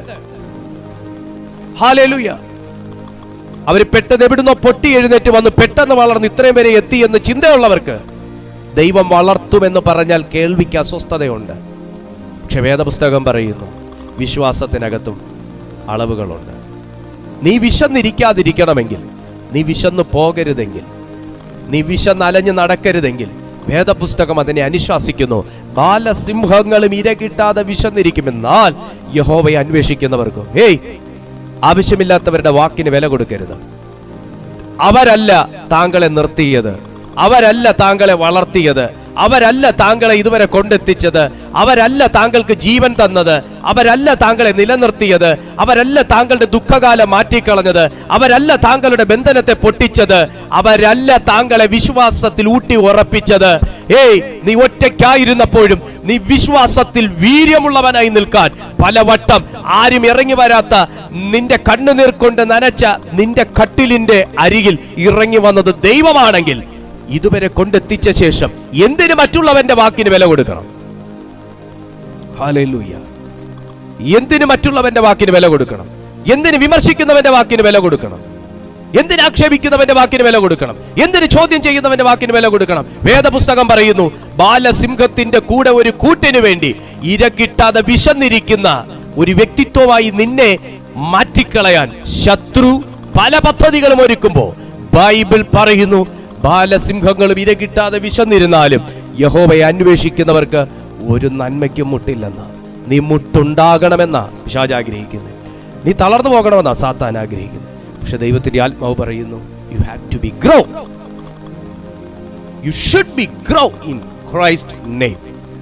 ഹാലേലുയ അവർ പെട്ടെന്ന് എവിടുന്നോ പൊട്ടി എഴുന്നേറ്റ് വന്ന് പെട്ടെന്ന് വളർന്ന് ഇത്രയും വരെ എത്തി എന്ന് ചിന്തയുള്ളവർക്ക് ദൈവം വളർത്തുമെന്ന് പറഞ്ഞാൽ കേൾവിക്ക് അസ്വസ്ഥതയുണ്ട് പക്ഷെ വേദപുസ്തകം പറയുന്നു വിശ്വാസത്തിനകത്തും അളവുകളുണ്ട് നീ വിശന്നിരിക്കാതിരിക്കണമെങ്കിൽ നീ വിശന്നു പോകരുതെങ്കിൽ നീ വിശന്നലഞ്ഞ് നടക്കരുതെങ്കിൽ വേദപുസ്തകം അതിനെ അനുശാസിക്കുന്നു ബാലസിംഹങ്ങളും ഇര കിട്ടാതെ വിശന്നിരിക്കുമെന്നാൽ യഹോവയെ അന്വേഷിക്കുന്നവർക്കും ഹേയ് ആവശ്യമില്ലാത്തവരുടെ വാക്കിന് വില കൊടുക്കരുത് അവരല്ല താങ്കളെ നിർത്തിയത് അവരല്ല താങ്കളെ വളർത്തിയത് അവരല്ല താങ്കളെ ഇതുവരെ കൊണ്ടെത്തിച്ചത് അവരല്ല താങ്കൾക്ക് ജീവൻ തന്നത് അവരല്ല താങ്കളെ നിലനിർത്തിയത് അവരല്ല താങ്കളുടെ ദുഃഖകാലം മാറ്റിക്കളഞ്ഞത് അവരല്ല താങ്കളുടെ ബന്ധനത്തെ പൊട്ടിച്ചത് അവരല്ല താങ്കളെ വിശ്വാസത്തിൽ ഊട്ടി ഉറപ്പിച്ചത് ഏയ് നീ ഒറ്റയ്ക്കായിരുന്നപ്പോഴും നീ വിശ്വാസത്തിൽ വീര്യമുള്ളവനായി നിൽക്കാൻ പലവട്ടം ആരും ഇറങ്ങി വരാത്ത നിന്റെ കണ്ണുനീർ കൊണ്ട് നനച്ച നിന്റെ കട്ടിലിന്റെ അരികിൽ ഇറങ്ങി വന്നത് ദൈവമാണെങ്കിൽ ഇതുവരെ കൊണ്ടെത്തിച്ച ശേഷം എന്തിന് മറ്റുള്ളവന്റെ വാക്കിന് വില കൊടുക്കണം ഹാലേലൂയ എന്തിന് മറ്റുള്ളവന്റെ വാക്കിന് വില കൊടുക്കണം എന്തിന് വിമർശിക്കുന്നവന്റെ വാക്കിന് വില കൊടുക്കണം എന്തിന് ആക്ഷേപിക്കുന്നവന്റെ വാക്കിന് വില കൊടുക്കണം എന്തിന് ചോദ്യം ചെയ്യുന്നവന്റെ വാക്കിന് വില കൊടുക്കണം വേദപുസ്തകം പറയുന്നു ബാലസിംഹത്തിന്റെ കൂടെ ഒരു കൂട്ടിനു വേണ്ടി ഇര കിട്ടാതെ വിശന്നിരിക്കുന്ന ഒരു വ്യക്തിത്വമായി നിന്നെ മാറ്റിക്കളയാൻ ശത്രു പല പദ്ധതികളും ഒരുക്കുമ്പോ ബൈബിൾ പറയുന്നു ബാലസിംഹങ്ങളും ഇര കിട്ടാതെ വിശന്നിരുന്നാലും യഹോവയെ അന്വേഷിക്കുന്നവർക്ക് ഒരു നന്മയ്ക്കും മുട്ടില്ലെന്ന് നീ മുട്ടുണ്ടാകണമെന്നാ പിശാജ് ആഗ്രഹിക്കുന്നത് നീ തളർന്നു പോകണമെന്നാ സാത്താൻ ആഗ്രഹിക്കുന്നത് പക്ഷെ ദൈവത്തിന്റെ ആത്മാവ് പറയുന്നു you have to be grow you should be grow in Christ name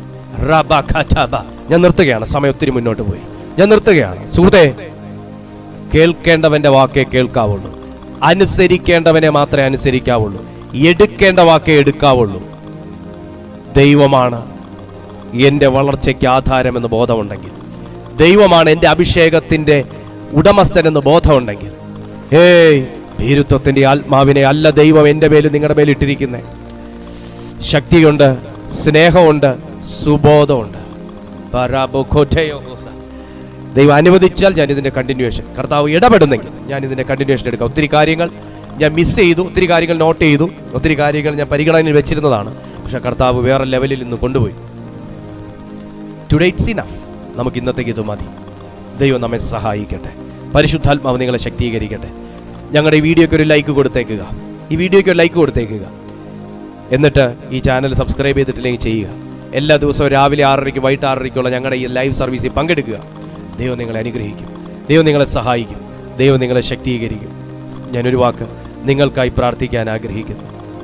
ഞാൻ നിർത്തുകയാണ് സമയം ഒത്തിരി മുന്നോട്ട് പോയി ഞാൻ നിർത്തുകയാണ് സുഹൃത്തെ കേൾക്കേണ്ടവന്റെ വാക്കേ കേൾക്കാവുള്ളൂ അനുസരിക്കേണ്ടവനെ മാത്രമേ അനുസരിക്കാവുള്ളൂ എടുക്കേണ്ട വാക്കേ എടുക്കാവുള്ളൂ ദൈവമാണ് എൻ്റെ വളർച്ചയ്ക്ക് ആധാരമെന്ന് ബോധമുണ്ടെങ്കിൽ ദൈവമാണ് എൻ്റെ അഭിഷേകത്തിൻ്റെ ഉടമസ്ഥനെന്ന് ബോധമുണ്ടെങ്കിൽ ഏയ് ഭീരുത്വത്തിൻ്റെ ആത്മാവിനെ അല്ല ദൈവം എൻ്റെ മേലും നിങ്ങളുടെ മേലിട്ടിരിക്കുന്നേ ശക്തിയുണ്ട് സ്നേഹമുണ്ട് സുബോധമുണ്ട് പരാബോഖോറ്റയോഹോസ. ദൈവം അനുവദിച്ചാൽ ഞാൻ ഇതിന്റെ കണ്ടിന്യൂവേഷൻ കർത്താവ് ഇടപെടുന്നെങ്കിൽ ഞാൻ ഇതിന്റെ കണ്ടിന്യൂവേഷൻ എടുക്കാം ഒത്തിരി കാര്യങ്ങൾ ഞാൻ മിസ് ചെയ്തു ഒത്തിരി കാര്യങ്ങൾ നോട്ട് ചെയ്തു ഒത്തിരി കാര്യങ്ങൾ ഞാൻ പരിഗണനയിൽ വെച്ചിരുന്നതാണ് പക്ഷെ കർത്താവ് വേറെ ലെവലിൽ നിന്ന് കൊണ്ടുപോയി ടുഡേ ഇറ്റ്സ് ഇനഫ് നമുക്ക് ഇന്നത്തേക്ക് ഇത് മതി ദൈവം നമ്മെ സഹായിക്കട്ടെ പരിശുദ്ധാത്മാവ് നിങ്ങളെ ശക്തീകരിക്കട്ടെ ഞങ്ങളുടെ ഈ വീഡിയോയ്ക്ക് ഒരു ലൈക്ക് കൊടുത്തേക്കുക ഈ വീഡിയോയ്ക്ക് ഒരു ലൈക്ക് കൊടുത്തേക്കുക എന്നിട്ട് ഈ ചാനൽ സബ്സ്ക്രൈബ് ചെയ്തിട്ടില്ലെങ്കിൽ ചെയ്യുക എല്ലാ ദിവസവും രാവിലെ ആറരയ്ക്ക് വൈകിട്ട് ആറരയ്ക്കുള്ള ഞങ്ങളുടെ ഈ ലൈവ് സർവീസിൽ പങ്കെടുക്കുക ദൈവം നിങ്ങളെ അനുഗ്രഹിക്കും ദൈവം നിങ്ങളെ സഹായിക്കും ദൈവം നിങ്ങളെ ശക്തീകരിക്കും ഞാനൊരു വാക്ക് നിങ്ങൾക്കായി പ്രാർത്ഥിക്കാൻ ആഗ്രഹിക്കുന്നു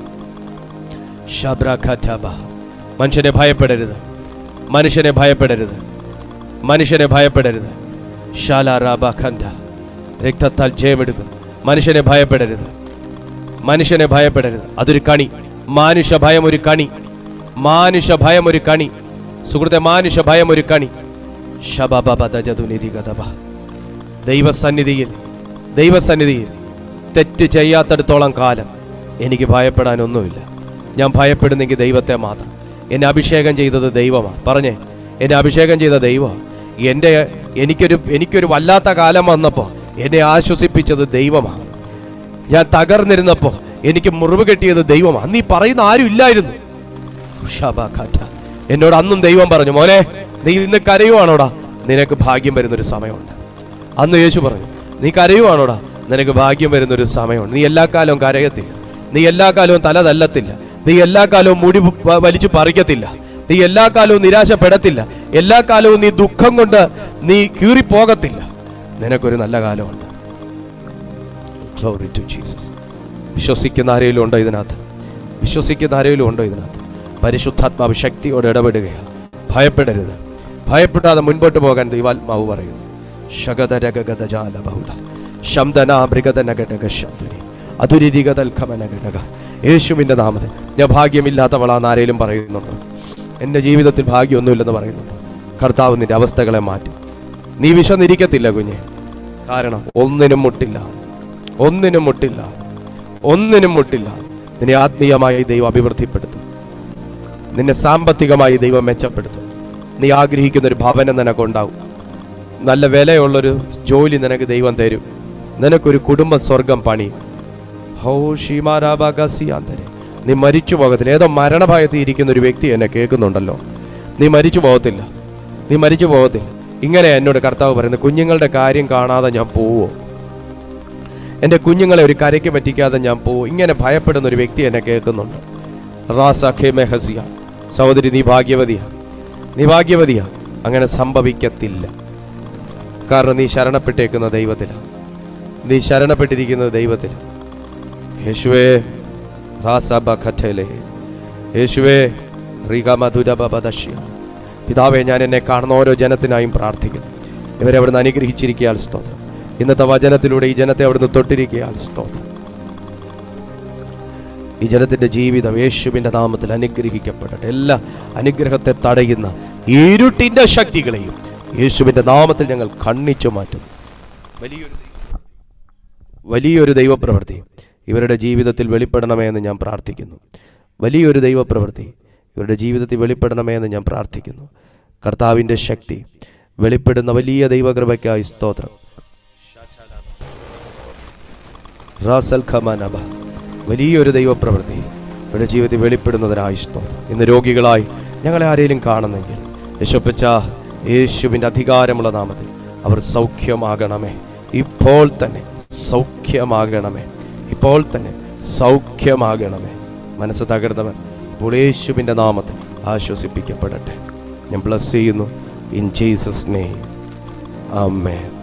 ശബ്രഖബ മനുഷ്യനെ ഭയപ്പെടരുത് മനുഷ്യനെ ഭയപ്പെടരുത് മനുഷ്യനെ ഭയപ്പെടരുത് ശാലാറാബഖണ്ഡ രക്തത്താൽ ജയമെടുക്കും മനുഷ്യനെ ഭയപ്പെടരുത് മനുഷ്യനെ ഭയപ്പെടരുത് അതൊരു കണി മാനുഷ ഭയം ഒരു കണി മാനുഷ ഭയം ഒരു കണി സുഹൃത്തെ മാനുഷ ഭയം ഒരു കണി ശബബദജതുനിരിഗതബ ദൈവസന്നിധിയിൽ ദൈവസന്നിധിയിൽ തെറ്റ് ചെയ്യാത്തടത്തോളം കാലം എനിക്ക് ഭയപ്പെടാനൊന്നുമില്ല ഞാൻ ഭയപ്പെടുന്നെങ്കിൽ ദൈവത്തെ മാത്രം എന്നെ അഭിഷേകം ചെയ്തത് ദൈവമാണ് പറഞ്ഞേ എന്നെ അഭിഷേകം ചെയ്ത ദൈവമാണ് എൻ്റെ എനിക്കൊരു എനിക്കൊരു വല്ലാത്ത കാലം വന്നപ്പോൾ എന്നെ ആശ്വസിപ്പിച്ചത് ദൈവമാണ് ഞാൻ തകർന്നിരുന്നപ്പോൾ എനിക്ക് മുറിവ് കെട്ടിയത് ദൈവമാണ് അന്ന് ഈ പറയുന്ന ആരും ഇല്ലായിരുന്നു ഉഷാബാഖാറ്റ. എന്നോട് അന്നും ദൈവം പറഞ്ഞു മോനെ നീ ഇന്ന് കരയുവാണോടാ നിനക്ക് ഭാഗ്യം വരുന്നൊരു സമയമുണ്ട് അന്ന് യേശു പറഞ്ഞു നീ കരയുവാണോടാ നിനക്ക് ഭാഗ്യം വരുന്നൊരു സമയമുണ്ട് നീ എല്ലാ കാലവും കരയത്തില്ല നീ എല്ലാ കാലവും തല തല്ലത്തില്ല നീ എല്ലാ കാലവും മുടി വ- വലിച്ചു പറിക്കത്തില്ല നീ എല്ലാ കാലവും നിരാശപ്പെടത്തില്ല എല്ലാ കാലവും നീ ദുഃഖം കൊണ്ട് നീ കീറിപ്പോകത്തില്ല നിനക്കൊരു നല്ല കാലമുണ്ട് Glory to Jesus. വിശ്വസിക്കുന്ന ആരെങ്കിലും ഉണ്ടോ ഇതിനകത്ത് വിശ്വസിക്കുന്ന ആരെങ്കിലും ഉണ്ടോ ഇതിനകത്ത് പരിശുദ്ധാത്മാവ് ശക്തിയോടെ ഇടപെടുകയാണ് ഭയപ്പെടരുത് ഭയപ്പെടാതെ മുൻപോട്ട് പോകാൻ ദൈവാത്മാവ് പറയുന്നു ശഗതരഗതജാല ബഹുള ശബ്ദനാമൃഗതനഘടക ശബ്ദുനി അതുരിരികതൽഖമനഘടക യേശുവിൻ്റെ നാമത്തിൽ ഞാൻ ഭാഗ്യമില്ലാത്തവളാന്ന് ആരെങ്കിലും പറയുന്നുണ്ടോ എൻ്റെ ജീവിതത്തിൽ ഭാഗ്യമൊന്നുമില്ലെന്ന് പറയുന്നുണ്ടോ കർത്താവ് നിന്റെ അവസ്ഥകളെ മാറ്റും നീ വിശന്നിരിക്കത്തില്ല കുഞ്ഞെ കാരണം ഒന്നിനും മുട്ടില്ല ഒന്നിനും മുട്ടില്ല ഒന്നിനും മുട്ടില്ല നിന്നെ ആത്മീയമായി ദൈവം അഭിവൃദ്ധിപ്പെടുത്തും നിന്നെ സാമ്പത്തികമായി ദൈവം മെച്ചപ്പെടുത്തും നീ ആഗ്രഹിക്കുന്ന ഒരു ഭവനം നിനക്കുണ്ടാവും നല്ല വിലയുള്ളൊരു ജോലി നിനക്ക് ദൈവം തരും നിനക്കൊരു കുടുംബ സ്വർഗം പണി ഹോ ഷീമാരാബാഗസിയാന്തരെ നീ മരിച്ചു പോകത്തില്ല ഏതോ മരണഭയത്തിൽ ഇരിക്കുന്ന ഒരു വ്യക്തി എന്നെ കേൾക്കുന്നുണ്ടല്ലോ നീ മരിച്ചു പോകത്തില്ല നീ മരിച്ചു പോകത്തില്ല ഇങ്ങനെ എന്നോട് കർത്താവ് പറയുന്നത് കുഞ്ഞുങ്ങളുടെ കാര്യം കാണാതെ ഞാൻ പോവോ എൻ്റെ കുഞ്ഞുങ്ങളെ ഒരു കരയ്ക്ക് പറ്റിക്കാതെ ഞാൻ പോവും ഇങ്ങനെ ഭയപ്പെടുന്ന ഒരു വ്യക്തി എന്നെ കേൾക്കുന്നുണ്ട് റാസഖേ മെഹസിയ സഹോദരി നീ ഭാഗ്യവതിയാ നീ ഭാഗ്യവതിയാ അങ്ങനെ സംഭവിക്കത്തില്ല കാരണം നീ ശരണപ്പെട്ടേക്കുന്ന ദൈവത്തിലാണ് നീ ശരണപ്പെട്ടിരിക്കുന്നത് ദൈവത്തിൽ യേശുവേ റാസബ ഖറ്റേലേ യേശുവേ റീഗമധുരബദശ്യ പിതാവെ ഞാൻ എന്നെ കാണുന്ന ഓരോ ജനത്തിനായും പ്രാർത്ഥിക്കുന്നു ഇവരെ അവിടുന്ന് അനുഗ്രഹിച്ചിരിക്കുകയാൽ സ്തോത്രം ഇന്നത്തെ വചനത്തിലൂടെ ഈ ജനത്തെ അവിടുന്ന് തൊട്ടിരിക്കുകയാൽ സ്തോത്രം ഈ ജനത്തിന്റെ ജീവിതം യേശുവിന്റെ നാമത്തിൽ അനുഗ്രഹിക്കപ്പെടട്ടെ എല്ലാ അനുഗ്രഹത്തെ തടയുന്ന ഇരുട്ടിന്റെ ശക്തികളെയും യേശുവിന്റെ നാമത്തിൽ ഞങ്ങൾ കണ്ണിച്ചു മാറ്റും വലിയൊരു ദൈവ- വലിയൊരു ദൈവപ്രവൃത്തി ഇവരുടെ ജീവിതത്തിൽ വെളിപ്പെടണമേ എന്ന് ഞാൻ പ്രാർത്ഥിക്കുന്നു വലിയൊരു ദൈവപ്രവൃത്തി ഇവരുടെ ജീവിതത്തിൽ വെളിപ്പെടണമേ എന്ന് ഞാൻ പ്രാർത്ഥിക്കുന്നു കർത്താവിൻ്റെ ശക്തി വെളിപ്പെടുന്ന വലിയ ദൈവകൃപയ്ക്കായി സ്തോത്രം റാസൽ ഖമാനബ വലിയൊരു ദൈവപ്രവൃത്തി ഇവരുടെ ജീവിതത്തിൽ വെളിപ്പെടുന്നതിനായി സ്തോത്രം ഇന്ന് രോഗികളായി ഞങ്ങളെ ആരെങ്കിലും കാണുന്നെങ്കിൽ യശോപ്പച്ച യേശുവിൻ്റെ അധികാരമുള്ള നാമത്തിൽ അവർ സൗഖ്യമാകണമേ ഇപ്പോൾ തന്നെ സൗഖ്യമാകണമേ ഇപ്പോൾ തന്നെ സൗഖ്യമാകണമേ മനസ്സ് തകർന്നവൻ ഇപ്പോൾ യേശുവിൻ്റെ നാമത്തിൽ ആശ്വസിപ്പിക്കപ്പെടട്ടെ ഞാൻ ബ്ലസ് ചെയ്യുന്നു ഇൻ ജീസസ് നെയ്മ് ആമേൻ